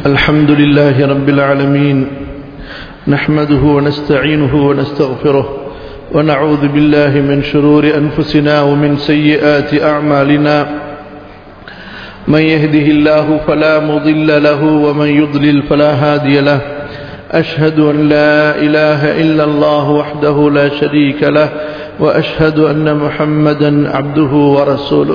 الحمد لله رب العالمين نحمده ونستعينه ونستغفره ونعوذ بالله من شرور أنفسنا ومن سيئات أعمالنا من يهده الله فلا مضل له ومن يضلل فلا هادي له أشهد أن لا إله إلا الله وحده لا شريك له وأشهد أن محمدا عبده ورسوله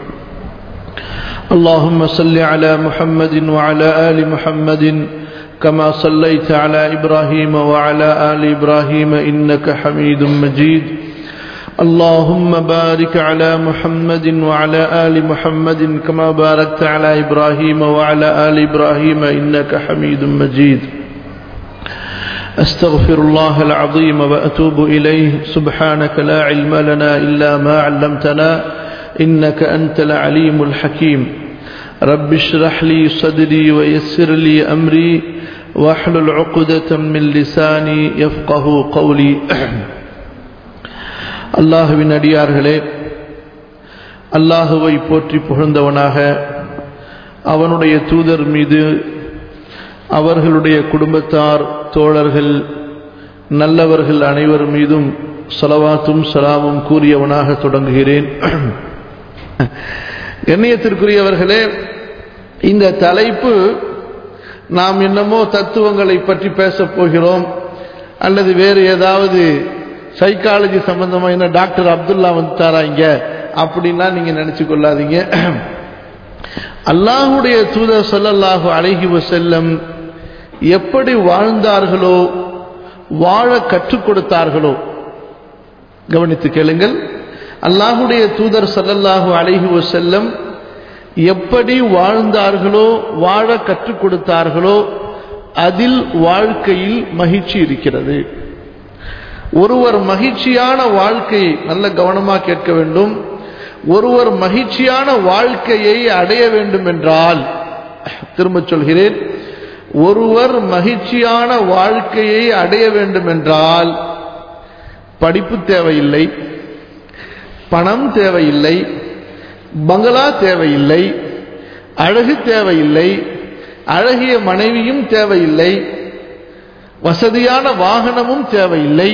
اللهم صل على محمد وعلى آل محمد كما صليت على إبراهيم وعلى آل إبراهيم إنك حميد مجيد اللهم بارك على محمد وعلى آل محمد كما باركت على إبراهيم وعلى آل إبراهيم إنك حميد مجيد أستغفر الله العظيم وأتوب إليه سبحانك لا علم لنا إلا ما علمتنا إنك أنت العليم الحكيم رب اشرح لي صدري ويسر لي أمري واحلل عقدة من لساني يفقه قولي அல்லாஹுவின் அடியார்களே அல்லாஹுவை போற்றி புகழ்ந்தவனாக அவனுடைய தூதர் மீது அவர்களுடைய குடும்பத்தார் தோழர்கள் நல்லவர்கள் அனைவர் மீதும் சலவாத்தும் சலாமும் கூறியவனாக தொடங்குகிறேன் கண்ணியத்திற்குரியவர்களே இந்த தலைப்பு நாம் என்னமோ தத்துவங்களை பற்றி பேசப் போகிறோம் அல்லது வேறு ஏதாவது சைக்காலஜி சம்பந்தமா என்ன டாக்டர் அப்துல்லா வந்துட்டாரா இங்க அப்படின்னா நீங்க நினைச்சு கொள்ளாதீங்க அல்லாஹுடைய தூதர் சொல்லல்லாஹு அழகி செல்லம் எப்படி வாழ்ந்தார்களோ வாழ கற்றுக் கொடுத்தார்களோ கவனித்து கேளுங்கள் அல்லாஹுடைய தூதர் சல்லல்லாஹு அழகி செல்லம் எப்படி வாழ்ந்தார்களோ வாழ கற்றுக் கொடுத்தார்களோ அதில் வாழ்க்கையில் மகிழ்ச்சி இருக்கிறது ஒருவர் மகிழ்ச்சியான வாழ்க்கை நல்ல கவனமா கேட்க வேண்டும் ஒருவர் மகிழ்ச்சியான வாழ்க்கையை அடைய வேண்டும் என்றால் திரும்ப சொல்கிறேன் ஒருவர் மகிழ்ச்சியான வாழ்க்கையை அடைய வேண்டும் என்றால் படிப்பு தேவையில்லை பணம் தேவையில்லை பங்களா தேவையில்லை அழகு தேவையில்லை அழகிய மனைவியும் தேவையில்லை வசதியான வாகனமும் தேவையில்லை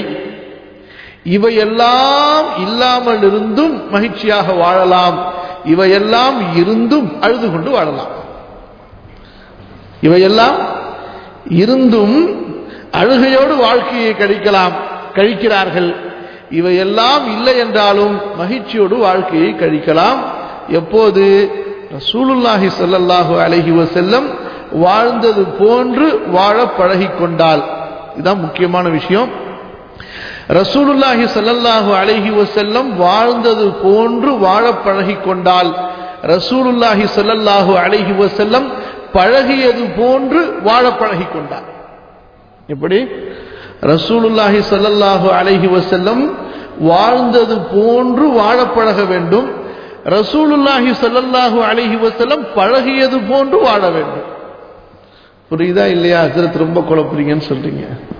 இவையெல்லாம் இல்லாமல் இருந்தும் மகிழ்ச்சியாக வாழலாம் இவையெல்லாம் இருந்தும் அழுது கொண்டு வாழலாம் இவையெல்லாம் இருந்தும் அழுகையோடு வாழ்க்கையை கழிக்கலாம் கழிக்கிறார்கள் இவையெல்லாம் இல்லை என்றாலும் மகிழ்ச்சியோடு வாழ்க்கையை கழிக்கலாம் எப்போது ரசூலுல்லாஹி சல்லல்லாஹு அலஹி வசல்லம் வாழ்ந்தது போன்று வாழ பழகி கொண்டால் இதுதான் முக்கியமான விஷயம் ரசூலுல்லாஹி சல்லல்லாஹு அலஹி வசல்லம் வாழ்ந்தது போன்று வாழ பழகி கொண்டால் ரசூலுல்லாஹி சல்லல்லாஹு அலஹி வசல்லம் பழகியது போன்று வாழ பழகி கொண்டார் எப்படி ரசூலுல்லாஹி சல்லல்லாஹு அலஹி வசல்லம் வாழ்ந்தது போன்று வாழ பழக வேண்டும் ரசூலுல்லாஹி சல்லல்லாஹு அலஹி வசல்லம் பழகியது போன்று வாழ வேண்டும் புரியுதா இல்லையா ஹசரத் ரொம்ப குழப்புறீங்கன்னு சொல்றீங்க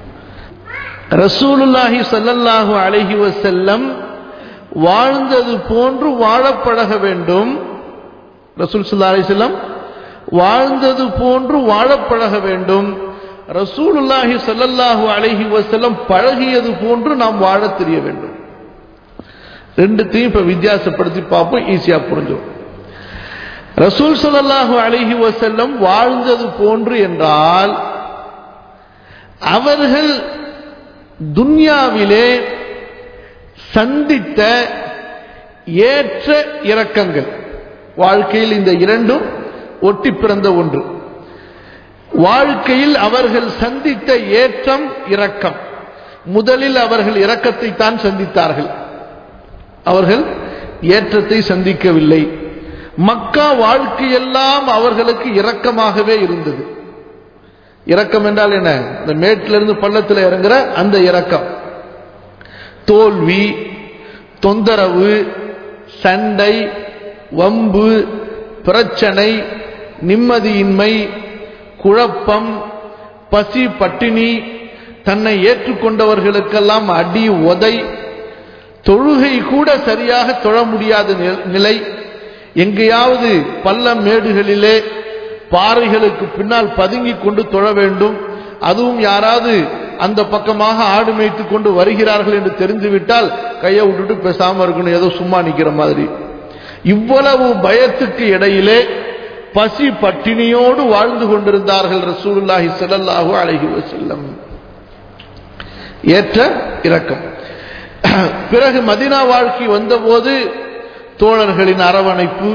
ரசூலுல்லாஹி சல்லல்லாஹு அலஹி வசல்லம் வாழ்ந்தது போன்று வாழ பழக வேண்டும் ரசூல் சல்லா அலிசல்லம் வாழ்ந்தது போன்று வாழ பழக வேண்டும் ரசூலுல்லாஹி சல்லல்லாஹு அலஹி வசல்லம் பழகியது போன்று நாம் வாழ தெரிய வேண்டும் ரெண்டுத்தையும் இப்ப வித்தியாசப்படுத்தி பார்ப்போம் ஈஸியா புரிஞ்சும் ரசூல் சல்லாஹு அலஹி வசல்லம் வாழ்ந்தது போன்று என்றால் அவர்கள் துன்யாவிலே சந்தித்த ஏற்ற இறக்கங்கள் வாழ்க்கையில் இந்த இரண்டும் ஒட்டி பிறந்த ஒன்று வாழ்க்கையில் அவர்கள் சந்தித்த ஏற்றம் இரக்கம் முதலில் அவர்கள் இரக்கத்தை தான் சந்தித்தார்கள் அவர்கள் ஏற்றத்தை சந்திக்கவில்லை மக்கா வாழ்க்கையெல்லாம் அவர்களுக்கு இரக்கமாகவே இருந்தது இரக்கம் என்றால் என்ன இந்த மேட்டிலிருந்து பள்ளத்தில் இறங்குற அந்த இரக்கம் தோல்வி தொந்தரவு சண்டை வம்பு பிரச்சனை நிம்மதியின்மை குழப்பம் பசி பட்டினி தன்னை ஏற்றுக்கொண்டவர்களுக்கெல்லாம் அடி உதை தொழுகை கூட சரியாக தொழ முடியாத நிலை எங்கேயாவது பள்ளம் மேடுகளிலே பாறைகளுக்கு பின்னால் பதுங்கி கொண்டு தொழ வேண்டும் அதுவும் யாராவது அந்த பக்கமாக ஆடு மேய்த்து கொண்டு வருகிறார்கள் என்று தெரிந்துவிட்டால் கையை விட்டுட்டு பேசாம இருக்கணும் ஏதோ சும்மா நிக்கிற மாதிரி இவ்வளவு பயத்துக்கு இடையிலே பசி பட்டினியோடு வாழ்ந்து கொண்டிருந்தார்கள் ரசூலுல்லாஹி ஸல்லல்லாஹு அலைஹி வஸல்லம் ஏற்ற இரக்கம் பிறகு மதினா வாழ்க்கை வந்தபோது தோழர்களின் அரவணைப்பு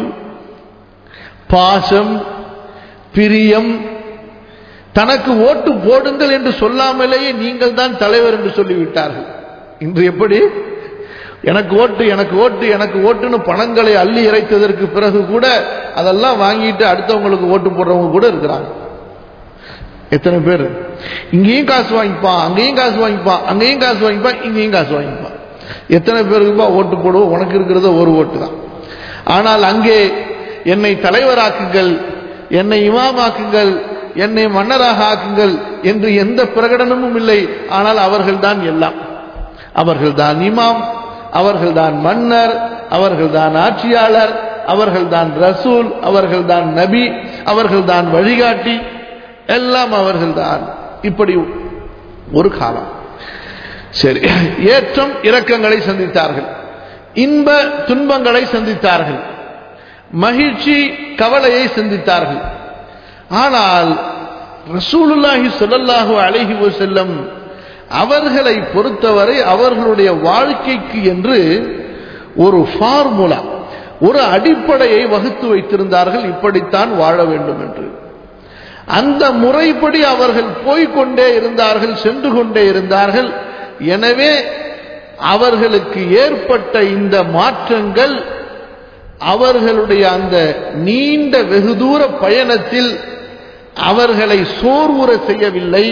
பாசம் பிரியம் தனக்கு ஓட்டு போடுங்கள் என்று சொல்லாமலேயே நீங்கள் தான் தலைவர் என்று சொல்லிவிட்டார்கள் இன்று எப்படி எனக்கு ஓட்டு எனக்கு ஓட்டு எனக்கு ஓட்டுன்னு பணங்களை அள்ளி இறைத்ததற்கு பிறகு கூட அதெல்லாம் வாங்கிட்டு அடுத்தவங்களுக்கு ஓட்டு போடுறவங்க கூட இருக்கிறாங்க எத்தனை பேர் இங்கேயும் காசு வாங்கிப்பான் அங்கேயும் காசு வாங்கிப்பான் அங்கேயும் காசு வாங்கிப்பான் இங்கேயும் காசு வாங்கிப்பான் எத்தனை பேருக்குப்பா ஓட்டு போடுவோம் உனக்கு இருக்கிறது ஒரு ஓட்டு தான் ஆனால் அங்கே என்னை தலைவராக்குங்கள் என்னை இமாமாக்குங்கள் என்னை மன்னராக ஆக்குங்கள் என்று எந்த பிரகடனமும் இல்லை ஆனால் அவர்கள்தான் எல்லாம் அவர்கள்தான் இமாம் அவர்கள்தான் மன்னர் அவர்கள்தான் ஆட்சியாளர் அவர்கள்தான் ரசூல் அவர்கள்தான் நபி அவர்கள்தான் வழிகாட்டி எல்லாம் அவர்கள்தான் இப்படி ஒரு காலம் சரி ஏற்றம் இரக்கங்களை சந்தித்தார்கள் இன்ப துன்பங்களை சந்தித்தார்கள் மகிழ்ச்சி கவலையை சந்தித்தார்கள் ஆனால் ரசூலுல்லாஹி ஸல்லல்லாஹு அலைஹி வஸல்லம் அவர்களை பொறுத்தவரை அவர்களுடைய வாழ்க்கைக்கு என்று ஒரு ஃபார்முலா ஒரு அடிப்படையை வகுத்து வைத்திருந்தார்கள் இப்படித்தான் வாழ வேண்டும் என்று அந்த முறைப்படி அவர்கள் போய்கொண்டே இருந்தார்கள் சென்று கொண்டே இருந்தார்கள் எனவே அவர்களுக்கு ஏற்பட்ட இந்த மாற்றங்கள் அவர்களுடைய அந்த நீண்ட வெகு தூர பயணத்தில் அவர்களை சோர்வுற செய்யவில்லை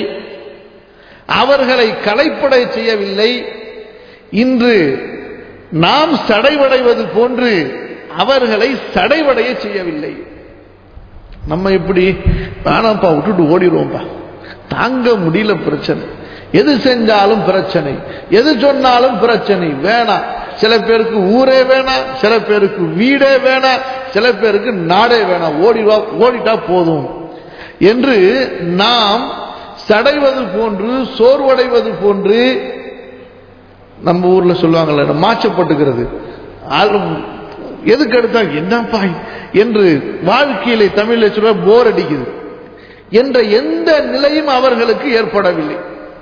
அவர்களை களைப்படை செய்யவில்லை இன்று நாம் சடைவடைவது போன்று அவர்களை சடைவடைய செய்யவில்லை நம்ம எப்படி வேணாம்ப்பா விட்டுட்டு ஓடிடுவோம்ப்பா தாங்க முடியல பிரச்சனை எது செஞ்சாலும் பிரச்சனை எது சொன்னாலும் பிரச்சனை வேணாம் சில பேருக்கு ஊரே வேணாம் சில பேருக்கு வீடே வேணாம் சில பேருக்கு நாடே வேணாம் ஓடிவா ஓடிட்டா போதும் என்று நாம் சடைவது போன்று சோர்வடைவது போன்று நம்ம ஊர்ல சொல்லுவாங்கல்ல மாச்சப்பட்டுக்கிறது எதுக்கு எடுத்தா என்னப்பா என்று வாழ்க்கையிலே தமிழில் சொல்ல போர் அடிக்குது என்ற எந்த நிலையும் அவர்களுக்கு ஏற்படவில்லை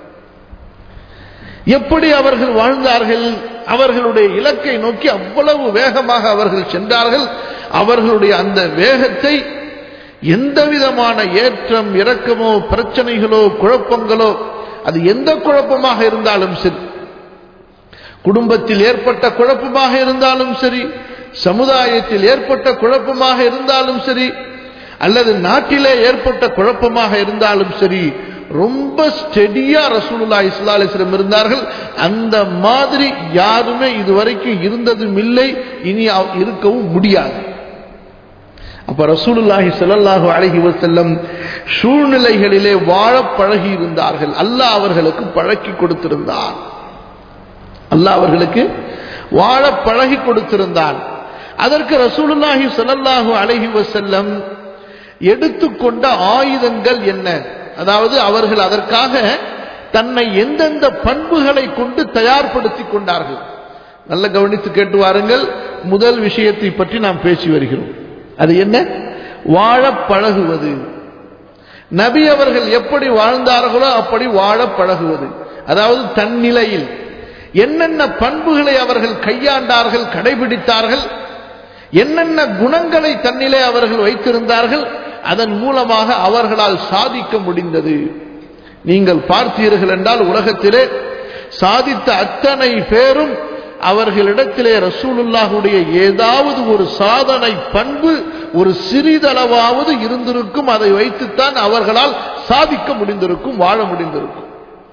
எப்படி அவர்கள் வாழ்ந்தார்கள் அவர்களுடைய இலக்கை நோக்கி அவ்வளவு வேகமாக அவர்கள் சென்றார்கள் அவர்களுடைய அந்த வேகத்தை எந்த விதமான ஏற்றம் இறக்கமோ பிரச்சனைகளோ குழப்பங்களோ அது எந்த குழப்பமாக இருந்தாலும் சரி குடும்பத்தில் ஏற்பட்ட குழப்பமாக இருந்தாலும் சரி சமுதாயத்தில் ஏற்பட்ட குழப்பமாக இருந்தாலும் சரி அல்லது நாட்டிலே ஏற்பட்ட குழப்பமாக இருந்தாலும் சரி ரொம்ப ஸ்டெடியா ரசூலுல்லா இஸ்லா அலிஸ்லம் இருந்தார்கள் அந்த மாதிரி யாருமே இதுவரைக்கும் இருந்ததும் இல்லை இனி இருக்கவும் முடியாது அப்ப ரசூலுல்லாஹி ஸல்லல்லாஹு அலைஹி வஸல்லம் சூழ்நிலைகளிலே வாழ பழகி இருந்தார்கள் அல்லாஹ் அவர்களுக்கு பழக்கி கொடுத்திருந்தான் அல்லாஹ் அவர்களுக்கு வாழ பழகி கொடுத்திருந்தான் அதற்கு ரசூலுல்லாஹி ஸல்லல்லாஹு அலைஹி வஸல்லம் எடுத்துக்கொண்ட ஆயுதங்கள் என்ன அதாவது அவர்கள் அதற்காக தன்னை எந்தெந்த பண்புகளை கொண்டு தயார்படுத்திக் கொண்டார்கள் நல்ல கவனித்து கேட்டு வாருங்கள் முதல் விஷயத்தை பற்றி நாம் பேசி வருகிறோம் அது என்ன வாழ பழகுவது நபி அவர்கள் எப்படி வாழ்ந்தார்களோ அப்படி வாழ பழகுவது அதாவது தன்னிலையில் என்னென்ன பண்புகளை அவர்கள் கையாண்டார்கள் கடைபிடித்தார்கள் என்னென்ன குணங்களை தன்னிலே அவர்கள் வைத்திருந்தார்கள் அதன் மூலமாக அவர்களால் சாதிக்க முடிந்தது நீங்கள் பார்த்தீர்கள் என்றால் உலகத்திலே சாதித்த அத்தனை பேரும் அவர்களிடத்திலே ரசூலுல்லாஹுடைய ஏதாவது ஒரு சாதனை பண்பு ஒரு சிறிதளவாவது இருந்திருக்கும் அதை வைத்துத்தான் அவர்களால் சாதிக்க முடிந்திருக்கும் வாழ முடிந்திருக்கும்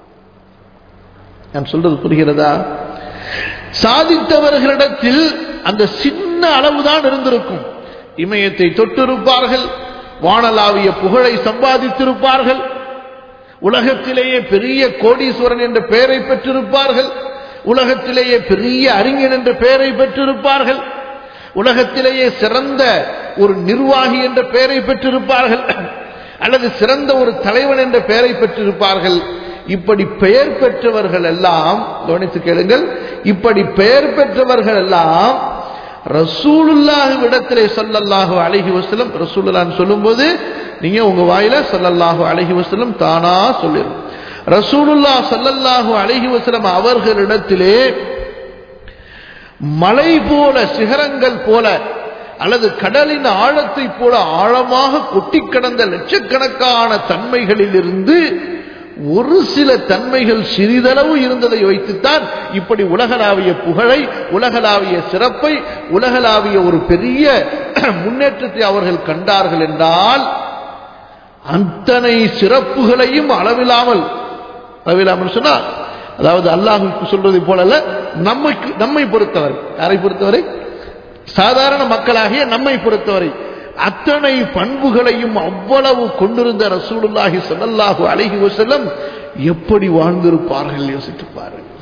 நான் சொல்றது புரிகிறதா சாதித்தவர்களிடத்தில் அந்த சின்ன அளவுதான் இருந்திருக்கும் இமயத்தை தொட்டிருப்பார்கள் வானலாவிய புகழை சம்பாதித்திருப்பார்கள் உலகத்திலேயே பெரிய கோடீஸ்வரன் என்ற பெயரை பெற்றிருப்பார்கள் உலகத்திலேயே பெரிய அறிஞன் என்ற பெயரை பெற்றிருப்பார்கள் உலகத்திலேயே சிறந்த ஒரு நிர்வாகி என்ற பெயரை பெற்றிருப்பார்கள் அல்லது சிறந்த ஒரு தலைவன் என்ற பெயரை பெற்றிருப்பார்கள் இப்படி பெயர் பெற்றவர்கள் எல்லாம் கவனித்து கேளுங்கள் இப்படி பெயர் பெற்றவர்கள் எல்லாம் ரசூலுல்லாஹ் விடத்திலே சொல்லல்லாஹு அழகி வசலம் ரசூலுல்லான்னு சொல்லும்போது நீங்க உங்க வாயில சொல்லல்லாஹு அழகி வசலம் தானா சொல்லிடும் ரசூலுல்லா சல்லல்லாஹு அழகி வசலம் அவர்களிடத்திலே மலை போல சிகரங்கள் போல அல்லது கடலின் ஆழத்தை போல ஆழமாக கொட்டி கடந்த லட்சக்கணக்கான தன்மைகளிலிருந்து ஒரு சில தன்மைகள் சிறிதளவு இருந்ததை வைத்துத்தான் இப்படி உலகளாவிய புகழை உலகளாவிய சிறப்பை உலகளாவிய ஒரு பெரிய முன்னேற்றத்தை அவர்கள் கண்டார்கள் என்றால் அத்தனை சிறப்புகளையும் அளவில்லாமல் அளவில்லாமல் சொன்னா அதாவது அல்லாஹுக்கு சொல்றது போல நம்மைக்கு நம்மை பொறுத்தவரை யாரை பொறுத்தவரை சாதாரண மக்களாகிய நம்மை பொறுத்தவரை அத்தனை பண்புகளையும் அவ்வளவு கொண்டிருந்த ரசூலுல்லாஹி ஸல்லல்லாஹு அலைஹி வஸல்லம் எப்படி வாழ்ந்திருப்பார்கள் யோசித்து பாருங்கள்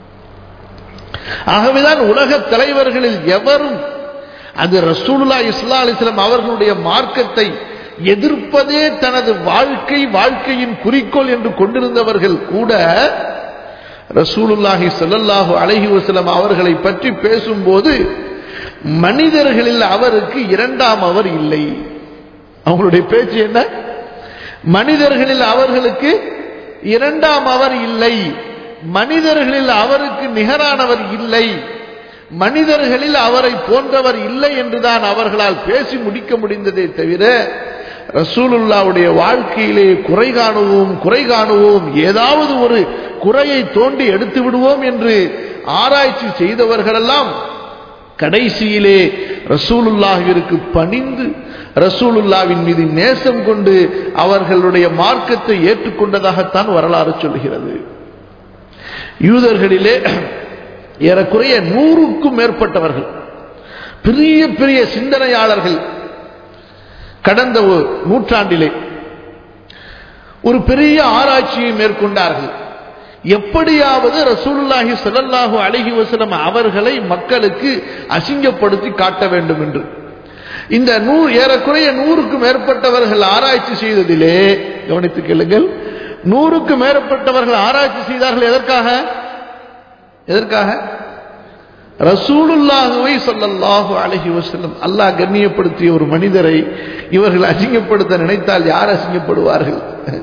ஆகவேதான் உலக தலைவர்களில் எவரும் அது ரசூலுல்லா இஸ்லா அலிஸ்லாம் அவர்களுடைய மார்க்கத்தை எதிர்ப்பதே தனது வாழ்க்கை வாழ்க்கையின் குறிக்கோள் என்று கொண்டிருந்தவர்கள் கூட ரசூலுல்லாஹி ஸல்லல்லாஹு அலைஹி வஸல்லம் அவர்களை பற்றி பேசும்போது மனிதர்களில் அவருக்கு இரண்டாம் அவர் இல்லை அவங்களுடைய பேச்சு என்ன மனிதர்களில் அவர்களுக்கு இரண்டாம் அவர் இல்லை மனிதர்களில் அவருக்கு நிகரானவர் இல்லை மனிதர்களில் அவரை போன்றவர் இல்லை என்றுதான் அவர்களால் பேசி முடிக்க முடிந்ததே தவிர ரசூலுல்லாவுடைய வாழ்க்கையிலே குறை காணுவோம் குறை காணுவோம் ஏதாவது ஒரு குறையை தோண்டி எடுத்து விடுவோம் என்று ஆராய்ச்சி செய்தவர்களெல்லாம் கடைசியிலே ரசூலுல்லாஹிற்கு பணிந்து ரசூலுல்லாவின் மீது நேசம் கொண்டு அவர்களுடைய மார்க்கத்தை ஏற்றுக்கொண்டதாகத்தான் வரலாறு சொல்கிறது யூதர்களிலே ஏறக்குறைய நூறுக்கும் மேற்பட்டவர்கள் பெரிய பெரிய சிந்தனையாளர்கள் கடந்த நூற்றாண்டிலே ஒரு பெரிய ஆராய்ச்சியை மேற்கொண்டார்கள் எப்படியாவது ரசூலுல்லாஹி ஸல்லல்லாஹு அலைஹி வஸல்லம் அவர்களை மக்களுக்கு அசிங்கப்படுத்தி காட்ட வேண்டும் என்று இந்த நூறு ஏறக்குறைய நூறுக்கு மேற்பட்டவர்கள் ஆராய்ச்சி செய்ததிலே கவனித்து கேளுங்கள் நூறுக்கு மேற்பட்டவர்கள் ஆராய்ச்சி செய்தார்கள் எதற்காக எதற்காக ரசூலுல்லாஹுவை சொல்லல்லாஹு அழகி வசல்லம் அல்லாஹ் கண்ணியப்படுத்திய ஒரு மனிதரை இவர்கள் அசிங்கப்படுத்த நினைத்தால் யார் அசிங்கப்படுவார்கள்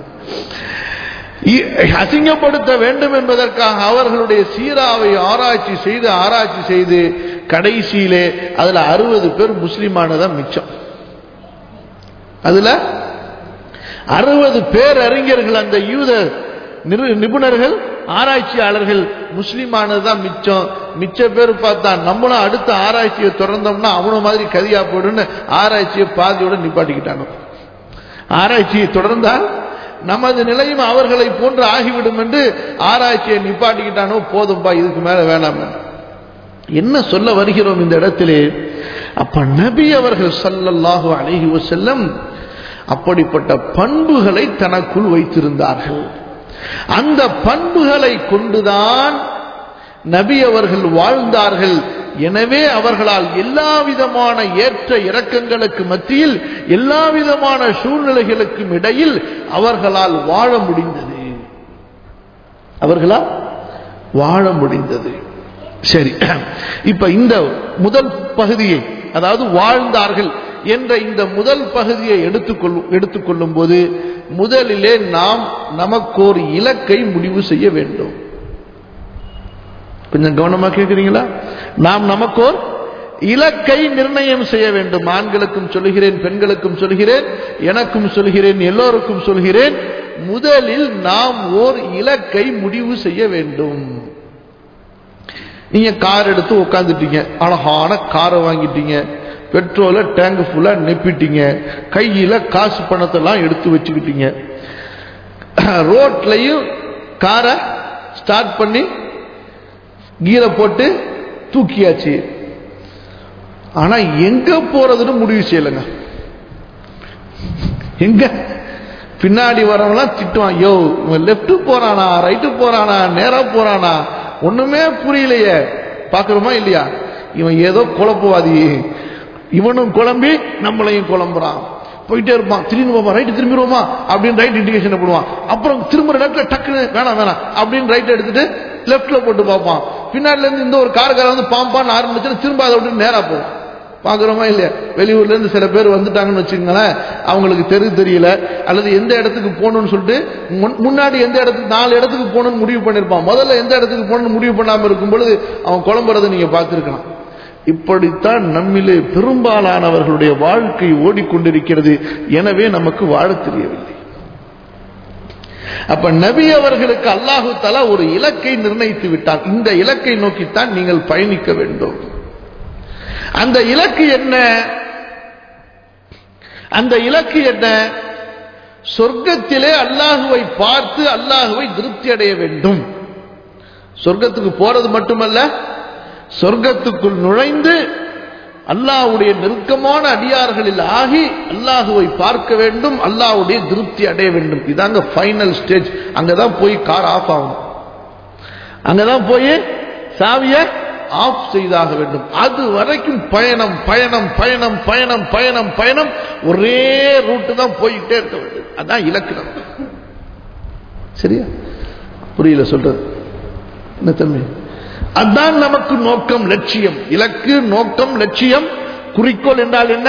அசிங்கப்படுத்த வேண்டும் என்பதற்காக அவர்களுடைய சீராவை ஆராய்ச்சி செய்து ஆராய்ச்சி செய்து கடைசியிலே அதுல அறுபது பேர் முஸ்லிமானதான் மிச்சம் அதுல அறுபது பேர் அறிஞர்கள் அந்த யூத நிபுணர்கள் ஆராய்ச்சியாளர்கள் முஸ்லிமானதுதான் மிச்சம் மிச்ச பேர் பார்த்தா நம்மளும் அடுத்த ஆராய்ச்சியை தொடர்ந்தோம்னா அவன மாதிரி கதியா போடுன்னு ஆராய்ச்சியை பாதியோட நிப்பாட்டிக்கிட்டாங்க ஆராய்ச்சியை தொடர்ந்தால் நமது நிலையும் அவர்களை போன்று ஆகிவிடும் என்று ஆராய்ச்சியை நிப்பாட்டிக்கிட்டானோ போதும்பா இதுக்கு மேல வேணாம் என்ன சொல்ல வருகிறோம் இந்த இடத்திலே அப்ப நபி அவர்கள் சல்லல்லாஹு அழகி செல்லம் அப்படிப்பட்ட பண்புகளை தனக்குள் வைத்திருந்தார்கள் அந்த பண்புகளை கொண்டுதான் நபி அவர்கள் வாழ்ந்தார்கள் எனவே அவர்களால் எல்லா விதமான ஏற்ற இறக்கங்களுக்கு மத்தியில் எல்லா விதமான சூழ்நிலைகளுக்கும் இடையில் அவர்களால் வாழ முடிந்தது அவர்களால் வாழ முடிந்தது சரி இப்ப இந்த முதல் பகுதியை அதாவது வாழ்ந்தார்கள் என்ற இந்த முதல் பகுதியை எடுத்துக்கொள்ளும் எடுத்துக்கொள்ளும் போது முதலிலே நாம் நமக்கோர் இலக்கை முடிவு செய்ய வேண்டும் கொஞ்சம் கவனமா கேட்கிறீங்களா நாம் நமக்கோர் இலக்கை நிர்ணயம் செய்ய வேண்டும் ஆண்களுக்கும் சொல்கிறேன் பெண்களுக்கும் சொல்கிறேன் எனக்கும் சொல்கிறேன் எல்லோருக்கும் சொல்கிறேன் முதலில் நாம் ஓர் இலக்கை முடிவு செய்ய வேண்டும் நீங்க கார் எடுத்து உட்காந்துட்டீங்க அழகான காரை வாங்கிட்டீங்க பெட்ரோலை டேங்க் ஃபுல்லா நெப்பிட்டீங்க கையில காசு பணத்தெல்லாம் எடுத்து வச்சுக்கிட்டீங்க ரோட்லையும் காரை ஸ்டார்ட் பண்ணி கீரை போட்டு தூக்கியாச்சு ஆனா எங்க போறதுன்னு முடிவு செய்யலைங்க எங்க பின்னாடி வரவங்களாம் திட்டுவான் யோ இவன் லெப்ட் போறானா ரைட்டு போறானா நேரா போறானா ஒண்ணுமே புரியலையே பாக்குறோமா இல்லையா இவன் ஏதோ குழப்பவாதி இவனும் குழம்பி நம்மளையும் குழம்புறான் போயிட்டே இருப்பான் திரும்பி போவான் ரைட்டு திரும்பிடுவோமா அப்படின்னு ரைட் இண்டிகேஷன் போடுவான் அப்புறம் திரும்ப இடத்துல டக்குன்னு வேணாம் வேணாம் அப்படின்னு ரைட் எடுத்துட்டு லெஃப்ட்ல போட்டு பார்ப்பான் பின்னாடில இருந்து இந்த ஒரு கார்கார வந்து பாம்பான்னு ஆரம்பிச்சுன்னா திரும்ப அதை விட்டு நேரா போவான் பாக்குறோமா இல்லையா வெளியூர்ல இருந்து சில பேர் வந்துட்டாங்கன்னு வச்சுக்கோங்களேன் அவங்களுக்கு தெரு தெரியல அல்லது எந்த இடத்துக்கு போகணும்னு சொல்லிட்டு முன்- முன்னாடி எந்த இடத்துக்கு நாலு இடத்துக்கு போகணும்னு முடிவு பண்ணிருப்பான் முதல்ல எந்த இடத்துக்கு போகணும்னு முடிவு பண்ணாம இருக்கும் பொழுது அவன் குழம்புறதை நீங்க பார்த்திருக்கலாம் இப்படித்தான் நம்மிலே பெரும்பாலானவர்களுடைய வாழ்க்கை ஓடிக்கொண்டிருக்கிறது எனவே நமக்கு வாழத் தெரியவில்லை அப்ப நபி அவர்களுக்கு அல்லாஹு தலா ஒரு இலக்கை நிர்ணயித்து விட்டான் இந்த இலக்கை நோக்கித்தான் நீங்கள் பயணிக்க வேண்டும் அந்த இலக்கு என்ன அந்த இலக்கு என்ன சொர்க்கத்திலே அல்லாஹுவை பார்த்து அல்லாஹுவை திருப்தி அடைய வேண்டும் சொர்க்கத்துக்கு போறது மட்டுமல்ல சொர்க்கத்துக்குள் நுழைந்து அல்லாஹ்வுடைய நெருக்கமான அடியார்களில் ஆகி அல்லாஹுவை பார்க்க வேண்டும் அல்லாஹ்வுடைய திருப்தி அடைய வேண்டும் இதாங்க ஃபைனல் ஸ்டேஜ் அங்கதான் போய் கார் ஆஃப் ஆகும் அங்கதான் போய் சாவிய ஆஃப் செய்தாக வேண்டும் அது வரைக்கும் பயணம் பயணம் பயணம் பயணம் பயணம் பயணம் ஒரே ரூட்டு தான் போயிட்டே இருக்க வேண்டும் அதான் இலக்கு நமக்கு. சரியா புரியல சொல்றது என்ன தம்பி அதான் நமக்கு நோக்கம் லட்சியம் இலக்கு நோக்கம் லட்சியம் குறிக்கோள் என்றால் என்ன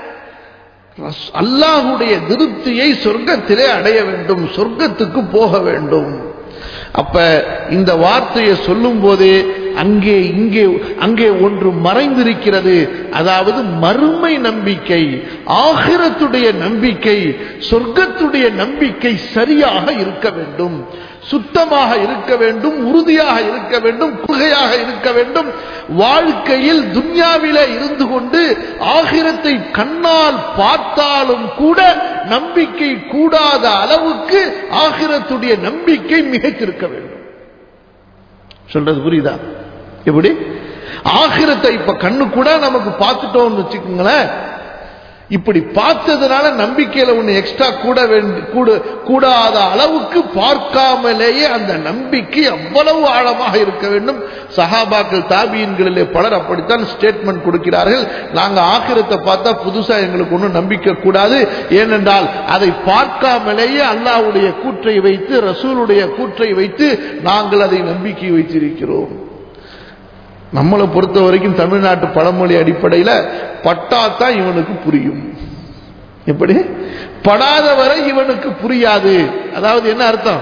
ரஸ்- அல்லாஹுடைய திருப்தியை சொர்க்கத்திலே அடைய வேண்டும் சொர்க்கத்துக்கு போக வேண்டும் அப்ப இந்த வார்த்தையை சொல்லும் போதே அங்கே இங்கே அங்கே ஒன்று மறைந்திருக்கிறது அதாவது மறுமை நம்பிக்கை ஆகிரத்துடைய நம்பிக்கை சொர்க்கத்துடைய நம்பிக்கை சரியாக இருக்க வேண்டும் சுத்தமாக இருக்க வேண்டும் உறுதியாக இருக்க வேண்டும் குகையாக இருக்க வேண்டும் வாழ்க்கையில் துன்யாவிலே இருந்து கொண்டு ஆகிரத்தை கண்ணால் பார்த்தாலும் கூட நம்பிக்கை கூடாத அளவுக்கு ஆகிரத்துடைய நம்பிக்கை மிகைத்திருக்க வேண்டும் சொல்றது புரியுதா எப்படி ஆகிரத்தை இப்ப கண்ணு கூட நமக்கு பார்த்துட்டோம்னு வச்சுக்கோங்களேன் இப்படி பார்த்ததுனால நம்பிக்கையில ஒண்ணு எக்ஸ்ட்ரா கூட வேண்டி கூட கூடாத அளவுக்கு பார்க்காமலேயே அந்த நம்பிக்கை அவ்வளவு ஆழமாக இருக்க வேண்டும் சஹாபாக்கள் தாபியன்களிலே பலர் அப்படித்தான் ஸ்டேட்மெண்ட் கொடுக்கிறார்கள் நாங்க ஆக்கிரத்தை பார்த்தா புதுசா எங்களுக்கு ஒன்றும் நம்பிக்கை கூடாது ஏனென்றால் அதை பார்க்காமலேயே அல்லாஹ்வுடைய கூற்றை வைத்து ரசூலுடைய கூற்றை வைத்து நாங்கள் அதை நம்பிக்கை வைத்திருக்கிறோம் நம்மளை பொறுத்த வரைக்கும் தமிழ்நாட்டு பழமொழி அடிப்படையில பட்டாத்தான் இவனுக்கு புரியும் எப்படி படாத வரை இவனுக்கு புரியாது அதாவது என்ன அர்த்தம்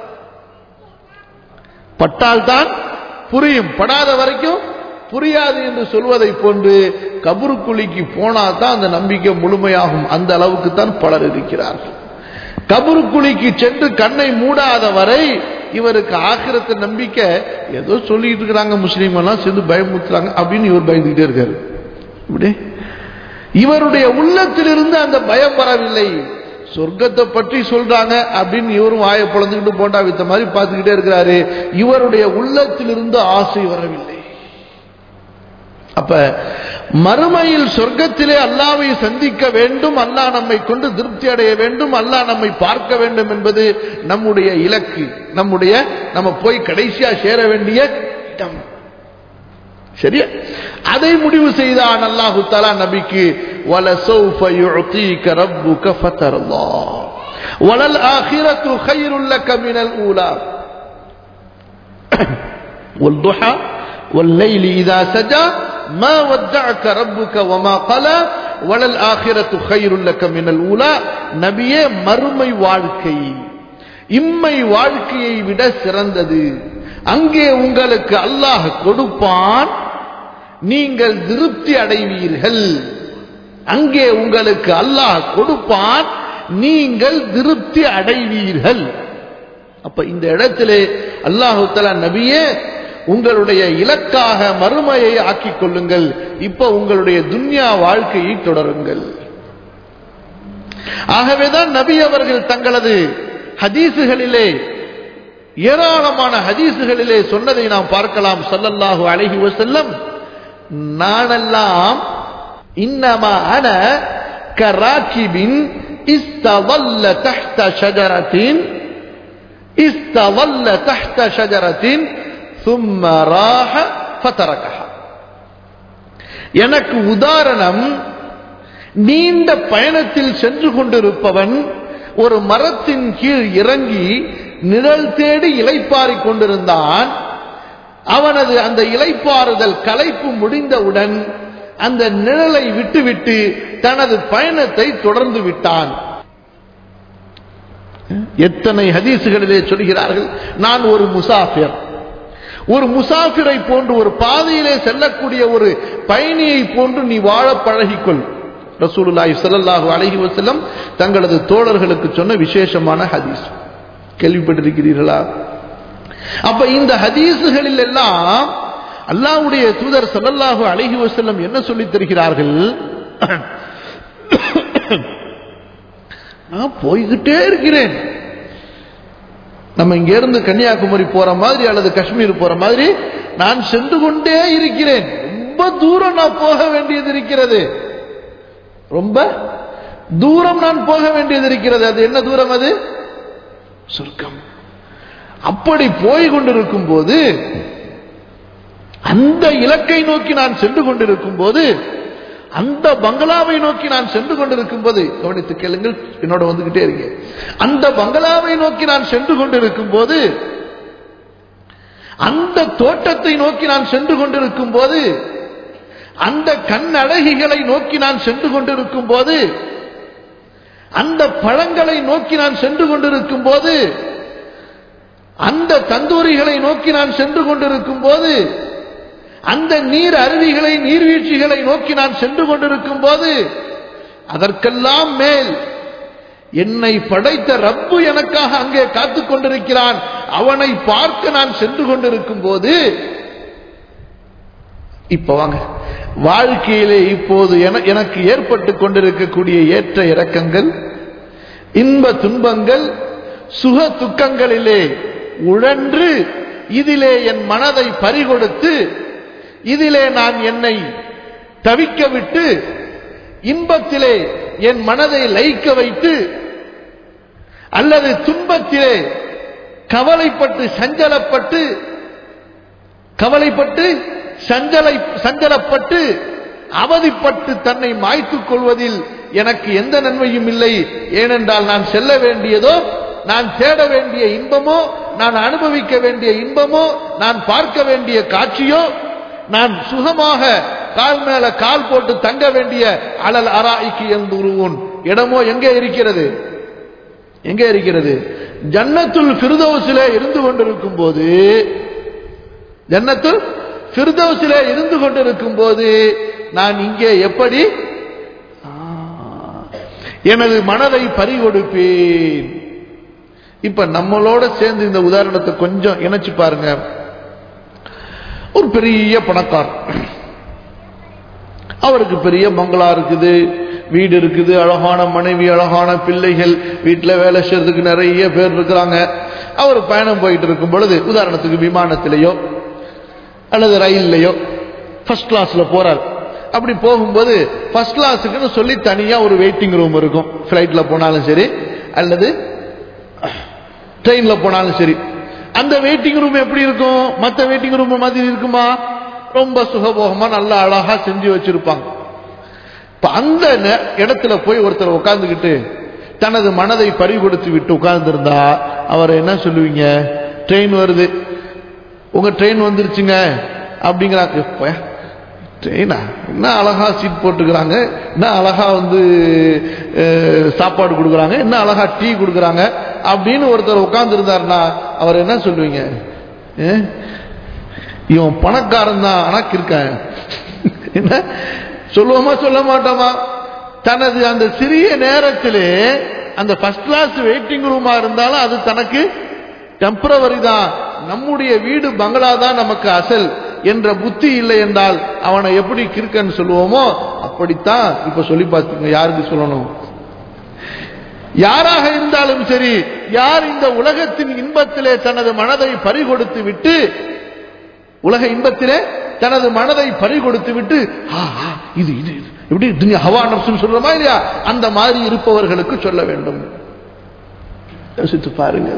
பட்டால்தான் புரியும் படாத வரைக்கும் புரியாது என்று சொல்வதை போன்று கபருக்குழிக்கு போனால் தான் அந்த நம்பிக்கை முழுமையாகும் அந்த அளவுக்கு தான் பலர் இருக்கிறார்கள் கபருக்குழிக்கு சென்று கண்ணை மூடாத வரை இவருக்கு ஆக்கிரத்த நம்பிக்கை ஏதோ சொல்லிட்டு இருக்கிறாங்க முஸ்லீம் எல்லாம் சேர்ந்து பயமுத்துறாங்க அப்படின்னு இவர் பயந்துகிட்டே இருக்காரு இப்படி இவருடைய உள்ளத்திலிருந்து அந்த பயம் வரவில்லை சொர்க்கத்தை பற்றி சொல்றாங்க அப்படின்னு இவரும் வாயை பொழந்துக்கிட்டு போண்டா வித்த மாதிரி பார்த்துக்கிட்டே இருக்கிறாரு இவருடைய உள்ளத்திலிருந்து ஆசை வரவில்லை அப்ப மறுமையில் சொர்க்கத்திலே அல்லாவை சந்திக்க வேண்டும் அல்லாஹ் நம்மை கொண்டு திருப்தி அடைய வேண்டும் அல்லாஹ் நம்மை பார்க்க வேண்டும் என்பது நம்முடைய இலக்கு நம்முடைய நம்ம போய் கடைசியா சேர வேண்டிய இடம் சரியா அதை முடிவு செய்தான் அல்லாஹு தலா நபிக்கு وَلَسَوْفَ يُعْطِيكَ رَبُّكَ فَتَرْضَى وَلَلْآخِرَةُ خَيْرٌ لَكَ مِنَ الْأُولَى والضحى والليل إذا سجى ما ودعك ربك وما قلى وللآخرة خير لك من الأولى நபியே மறுமை வாழ்க்கை இம்மை வாழ்க்கையை விட சிறந்தது அங்கே உங்களுக்கு அல்லாஹ் கொடுப்பான் நீங்கள் திருப்தி அடைவீர்கள் அங்கே உங்களுக்கு அல்லாஹ் கொடுப்பான் நீங்கள் திருப்தி அடைவீர்கள் அப்ப இந்த இடத்திலே அல்லாஹு தலா நபியே உங்களுடைய இலக்காக மறுமையை ஆக்கிக் கொள்ளுங்கள் இப்ப உங்களுடைய துன்யா வாழ்க்கையை தொடருங்கள் ஆகவேதான் நபி அவர்கள் தங்களது ஹதீசுகளிலே ஏராளமான ஹதீசுகளிலே சொன்னதை நாம் பார்க்கலாம் ஸல்லல்லாஹு அலைஹி வஸல்லம் நானெல்லாம் இன்னமா அன கராக்கிபின் இஸ்தவல்ல தஹ்த ஷஜரத்தின் استظل تحت شجرة ثم راح فتركها எனக்கு உதாரணம் நீண்ட பயணத்தில் சென்று கொண்டிருப்பவன் ஒரு மரத்தின் கீழ் இறங்கி நிழல் தேடி இலைப்பாரிக் கொண்டிருந்தான் அவனது அந்த இலைப்பாறுதல் களைப்பு முடிந்தவுடன் அந்த நிழலை விட்டுவிட்டு தனது பயணத்தை தொடர்ந்து விட்டான் எத்தனை ஹதீசுகளிலே சொல்கிறார்கள் நான் ஒரு முசாஃபிர் ஒரு முசாஃபிரை போன்று ஒரு பாதையிலே செல்லக்கூடிய ஒரு பயணியை போன்று நீ வாழ பழகிக்கொள் ரசூலுல்லாஹி ஸல்லல்லாஹு அலைஹி வஸல்லம் தங்களது தோழர்களுக்கு சொன்ன விசேஷமான ஹதீஸ் கேள்விப்பட்டிருக்கிறீர்களா அப்ப இந்த ஹதீசுகளில் எல்லாம் அல்லாஹ்வுடைய தூதர் ஸல்லல்லாஹு அலைஹி வஸல்லம் என்ன சொல்லித் தருகிறார்கள் நான் போய்கிட்டே இருக்கிறேன் நம்ம இங்க இருந்து கன்னியாகுமரி போற மாதிரி அல்லது காஷ்மீர் போற மாதிரி நான் சென்று கொண்டே இருக்கிறேன் ரொம்ப தூரம் நான் போக வேண்டியது இருக்கிறது ரொம்ப தூரம் நான் போக வேண்டியது இருக்கிறது அது என்ன தூரம் அது சொர்க்கம் அப்படி போய் கொண்டிருக்கும் போது அந்த இலக்கை நோக்கி நான் சென்று கொண்டிருக்கும் போது அந்த பங்களாவை நோக்கி நான் சென்று கொண்டிருக்கும் போது கவனித்து கேளுங்கள் என்னோட வந்துகிட்டே இருங்க அந்த பங்களாவை நோக்கி நான் சென்று கொண்டிருக்கும் போது அந்த தோட்டத்தை நோக்கி நான் சென்று கொண்டிருக்கும் போது அந்த கண் அழகிகளை நோக்கி நான் சென்று கொண்டிருக்கும் போது அந்த பழங்களை நோக்கி நான் சென்று கொண்டிருக்கும் போது அந்த தந்தூரிகளை நோக்கி நான் சென்று கொண்டிருக்கும் போது அந்த நீர் அருவிகளை நீர்வீழ்ச்சிகளை நோக்கி நான் சென்று கொண்டிருக்கும் போது அதற்கெல்லாம் மேல் என்னை படைத்த ரப்பு எனக்காக அங்கே காத்துக் கொண்டிருக்கிறான் அவனை பார்க்க நான் சென்று கொண்டிருக்கும் போது இப்ப வாங்க வாழ்க்கையிலே இப்போது என- எனக்கு ஏற்பட்டு கொண்டிருக்கக்கூடிய ஏற்ற இறக்கங்கள் இன்ப துன்பங்கள் சுக துக்கங்களிலே உழன்று இதிலே என் மனதை பறிகொடுத்து இதிலே நான் என்னை தவிக்க விட்டு இன்பத்திலே என் மனதை லயிக்க வைத்து அல்லது துன்பத்திலே கவலைப்பட்டு சஞ்சலப்பட்டு கவலைப்பட்டு சஞ்சலை சஞ்சலப்பட்டு அவதிப்பட்டு தன்னை மாய்த்துக் கொள்வதில் எனக்கு எந்த நன்மையும் இல்லை ஏனென்றால் நான் செல்ல வேண்டியதோ நான் தேட வேண்டிய இன்பமோ நான் அனுபவிக்க வேண்டிய இன்பமோ நான் பார்க்க வேண்டிய காட்சியோ நான் சுகமாக கால் மேல கால் போட்டு தங்க வேண்டிய அலல் அராய்க்கு எந்துருவோன் இடமோ எங்கே இருக்கிறது எங்கே இருக்கிறது ஜன்னத்துல் ஃபிர்தௌஸிலே இருந்து கொண்டிருக்கும் போது ஜன்னத்துல் ஃபிர்தௌஸிலே இருந்து கொண்டிருக்கும் போது நான் இங்கே எப்படி ஆ, எனது மனதை பறிகொடுப்பேன் இப்ப நம்மளோட சேர்ந்து இந்த உதாரணத்தை கொஞ்சம் இணைச்சு பாருங்க ஒரு பெரிய பணக்கார் அவருக்கு பெரிய பங்களா இருக்குது வீடு இருக்குது அழகான மனைவி அழகான பிள்ளைகள் வீட்டில் வேலை செய்யறதுக்கு நிறைய பேர் இருக்கிறாங்க அவர் பயணம் போயிட்டு இருக்கும் பொழுது உதாரணத்துக்கு விமானத்திலேயோ அல்லது ரயில்லையோ ஃபர்ஸ்ட் கிளாஸ்ல போறார் அப்படி போகும்போது ஃபர்ஸ்ட் கிளாஸுக்குன்னு சொல்லி தனியா ஒரு வெயிட்டிங் ரூம் இருக்கும் ஃப்ளைட்ல போனாலும் சரி அல்லது ட்ரெயின்ல போனாலும் சரி அந்த வெயிட்டிங் ரூம் எப்படி இருக்கும் மற்ற வெயிட்டிங் ரூம் மாதிரி இருக்குமா ரொம்ப சுகபோகமா நல்லா அழகா செஞ்சு வச்சிருப்பாங்க இப்ப அந்த நே- இடத்துல போய் ஒருத்தர் உட்கார்ந்துகிட்டு தனது மனதை பறி கொடுத்து விட்டு உட்கார்ந்திருந்தா அவர் என்ன சொல்லுவீங்க ட்ரெயின் வருது உங்க ட்ரெயின் வந்துருச்சுங்க அப்படிங்கிறாங்க எப்ப ட்ரெயினா என்ன அழகா சீட் போட்டுக்கிறாங்க என்ன அழகா வந்து அஹ், சாப்பாடு கொடுக்குறாங்க என்ன அழகா டீ கொடுக்குறாங்க அப்படின்னு ஒருத்தர் உட்கார்ந்து இருந்தாருன்னா அவர் என்ன சொல்லுவீங்க அஹ், இவன் பணக்காரன் தான் ஆனா இருக்கான் என்ன சொல்லுவோமா சொல்ல மாட்டோமா தனது அந்த சிறிய நேரத்திலே அந்த ஃபர்ஸ்ட் கிளாஸ் வெயிட்டிங் ரூமா இருந்தாலும் அது தனக்கு டெம்பரவரி தான் நம்முடைய வீடு பங்களா தான் நமக்கு அசல் என்ற புத்தி இல்லை என்றால் அவனை எப்படி கிறுக்கன்னு சொல்லுவோமோ அப்படித்தான் இப்ப சொல்லி பார்த்துங்க யாருக்கு சொல்லணும் யாராக இருந்தாலும் சரி யார் இந்த உலகத்தின் இன்பத்திலே தனது மனதை பறிகொடுத்து விட்டு உலக இன்பத்திலே தனது மனதை பறிகொடுத்து விட்டு ஆ, ஆ, இது இது இது, எப்படி துன்யா ஹவா நப்சுன்னு சொல்றோமா இல்லையா அந்த மாதிரி இருப்பவர்களுக்கு சொல்ல வேண்டும் யோசித்து பாருங்கள்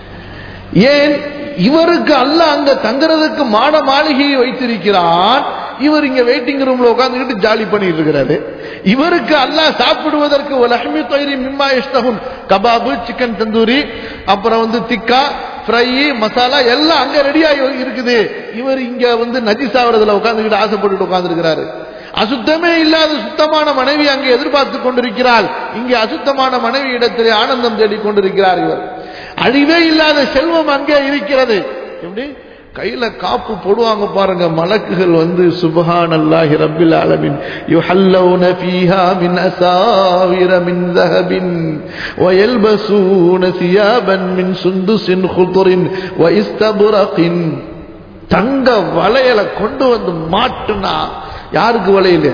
ஏன் இவருக்கு அல்ல அங்க தங்குறதுக்கு மாட மாளிகையை வைத்திருக்கிறான் இவர் இங்க வெயிட்டிங் ரூம்ல உட்காந்துக்கிட்டு ஜாலி பண்ணிட்டு இருக்கிறாரு இவருக்கு அல்லாஹ் சாப்பிடுவதற்கு ஒரு லஹ்மி தொயிரி மிம்மா இஷ்டகும் கபாபு சிக்கன் தந்தூரி அப்புறம் வந்து திக்கா ஃப்ரை மசாலா எல்லாம் அங்க ரெடியா இருக்குது இவர் இங்க வந்து நஜிசாவரதுல உட்காந்துக்கிட்டு ஆசைப்பட்டுட்டு உட்கார்ந்துருக்கிறாரு அசுத்தமே இல்லாத சுத்தமான மனைவி அங்கே எதிர்பார்த்து கொண்டிருக்கிறாள் இங்கே அசுத்தமான மனைவி இடத்திலே ஆனந்தம் தேடிக் கொண்டிருக்கிறார் இவர் அழிவே இல்லாத செல்வம் அங்கே இருக்கிறது எப்படி கையில காப்பு போடுவாங்க பாருங்க மலக்குகள் வந்து சுபஹான் அல்லாஹி ரப்பில் ஆலமின் யுஹல்லவுன ஃபீஹா மின் அசாவிர மின் ذهبin ويلبسون ثيابا من سندس خضر واستبرق தங்க வளையல கொண்டு வந்து மாட்டுனா யாருக்கு வளையல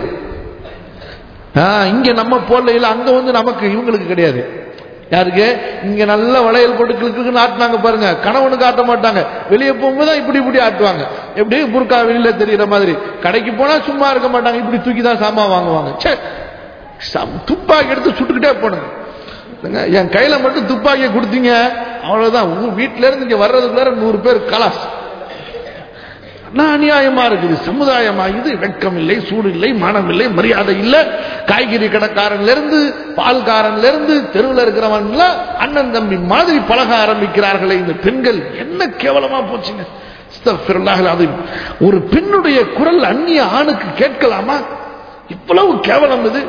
இங்க நம்ம போடல அங்க வந்து நமக்கு இவங்களுக்கு கிடையாது யாருக்கு இங்க நல்ல வளையல் போட்டு கிழக்கு ஆட்டினாங்க பாருங்க கணவனுக்கு ஆட்ட மாட்டாங்க வெளியே போகும்போது தான் இப்படி இப்படி ஆட்டுவாங்க எப்படி புர்கா வெளியில தெரியுற மாதிரி கடைக்கு போனா சும்மா இருக்க மாட்டாங்க இப்படி தூக்கி தான் சாமான் வாங்குவாங்க ச்சே, சம்- துப்பாக்கி எடுத்து சுட்டுக்கிட்டே போனுங்க இல்லைங்க, என் கையில மட்டும் துப்பாக்கியை கொடுத்தீங்க அவ்வளவுதான் உங்க வீட்டுல இருந்து இங்க வர்றதுக்குள்ள நூறு பேர் கலாஸ் நான் அநியாயமா இருக்குது சமுதாயமா இது வெட்கம் இல்லை சூடு இல்லை மானம் இல்லை மரியாதை இல்லை காய்கறி கடைக்காரன்ல இருந்து பால்காரன்ல இருந்து தெருவில் இருக்கிறவன் அண்ணன் தம்பி மாதிரி பழக ஆரம்பிக்கிறார்களே இந்த பெண்கள் என்ன கேவலமா போச்சுங்க அஸ்தக்ஃபிருல்லாஹ் அலீம். ஒரு பெண்ணுடைய குரல் அந்நிய ஆணுக்கு கேட்கலாமா இவ்வளவு கேவலம் இது